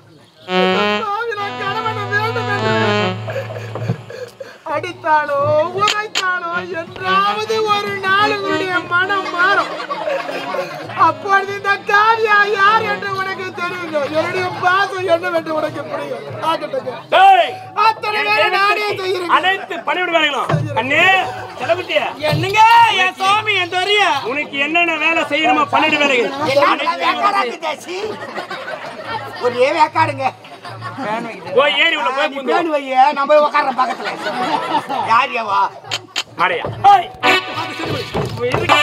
நான் கணவனை வேண்டும் என்று அடித்தாலோ உரைத்தாலோ என்றாவது ஒரு நாள் உன்னுடைய மனம் மாறும் அப்பொழுது இந்த காவியா யார் என்று உனக்கு தெரியுங்க என்னுடைய பாசம் என்னவென்று உனக்கு புரியும் ஆகட்டுங்க டேய் அத்தனை வேலை நானே செய்கிறேன் அனைத்து பணிவிட வேலைகளும் அண்ணே செலவுட்டிய என்னங்க என் சுவாமி என் தெரிய உனக்கு என்னென்ன வேலை செய்யணுமோ பன்னிரண்டு வேலைகள் அனைத்து ஒரே வேக்காடுங்க போய் ஏறி உள்ள போய் புந்து பேணு வைய நான் போய் உட்கார்ற பக்கத்துல யார் ஏவா மாடையா ஏய், அடுத்து பார்த்து சொல்லு. எதுக்கு?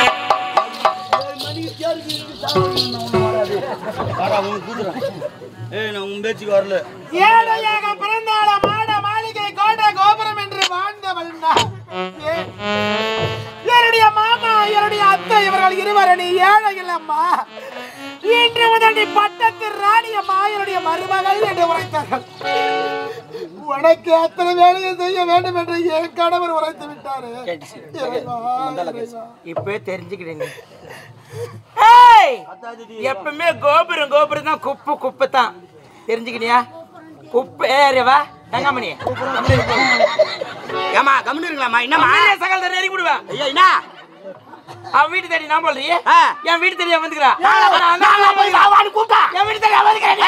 ஏய் நான் உன் பேச்சுக்கு வரல ஏழையாக பிறந்தால மாட மாளிகை கோட்டை கோபுரம் என்று வாழ்ந்தவள் நான். ஏ- என்னுடைய மாமா என்னுடைய அத்தை இவர்கள் இருவர் நீ ஏழை இல்லம்மா இன்று முதல் நீ பட்டத்து ராணி அம்மா என்னுடைய மருமகள் என்று உரைத்தார்கள் உனக்கு அத்தனை வேலையை செய்ய வேண்டும் என்று என் கணவர் உரைத்து விட்டாரு இறைவா, இறைவா. இப்ப தெரிஞ்சுக்கிறேன் எப்பவுமே கோபுரம் கோபுரம் தான் குப்பு குப்பு தான் தெரிஞ்சுக்கினியா உப்பு ஏறி வா தங்கமணி ஏமா கம்முன்னு இருக்கலாமா என்னம்மா சகல் தண்ணி இறக்கி விடுவேன் ஐயா என்ன அவன் வீட்டு தேடி நான் போடுறீ ஆ. என் வீட்டு தேடி வந்துக்கிறா கூப்பிட்டா என் வீட்டு தேடி வந்துக்கிறேன்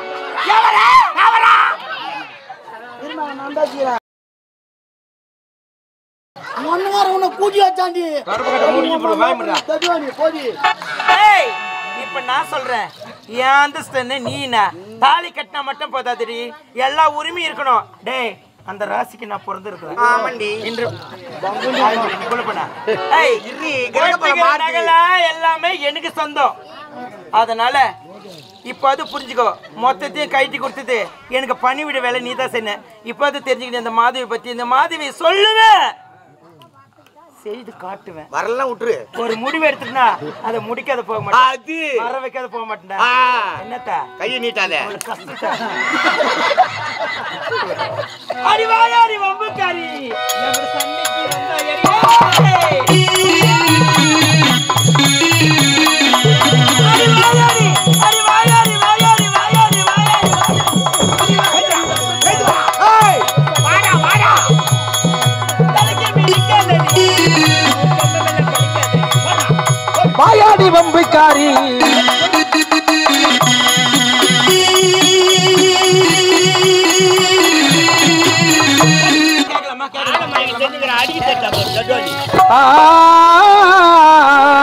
மண்ணுகார உன்னை கூட்டி வச்சாண்டி தட்டுவாணி போடி ஏய் இப்ப நான் சொல்றேன் என் அந்தஸ்து என்ன நீ என்ன தாலி கட்டினா மட்டும் போதாதுடி எல்லா உரிமையும் இருக்கணும் டேய் அந்த ராசிக்கு நான் பிறந்திருக்கிறேன் ஆமாண்டி இன்று நீ கொலை பண்ணா? ஏய், இரு, கிரகப்பலம் போட்டுக்கிற மாறுது. நகைலாம் எல்லாமே எனக்கு சொந்தம் அதனால இப்போ அது புரிஞ்சுக்கோ மொத்தத்தையும் கைட்டி கொடுத்தது எனக்கு பணிவிட வேலை நீ தான் செய்ய இப்போ அது தெரிஞ்சுக்கிட்டு இந்த மாதவி பத்தி இந்த மாதவி சொல்லுவேன் செய்து காட்டுவேன் வரலாம் விட்டுரு ஒரு முடிவு எடுத்துட்டுனா அதை முடிக்காத போக மாட்டேன் அது வர வைக்காத போக மாட்டேன்டா ஆ. என்னத்தா கையை நீட்டாத ஒரு கஷ்டத்தை அடி வாயா அடி வம்புக்காரி நம்ம சண்டைக்கு வந்தா ஏய். அடி வாயாடி, அடி வாயாடி, வாயாடி, வாயாடி, வாயாடி, வாயாடி. தலைக்கு மிதிக்காதடி. வாயாடி வம்புக்காரி கேட்கலாமா கேட்கலாமா தெரிஞ்சுக்கிற அடிக்க தெரிஞ்சா ஆ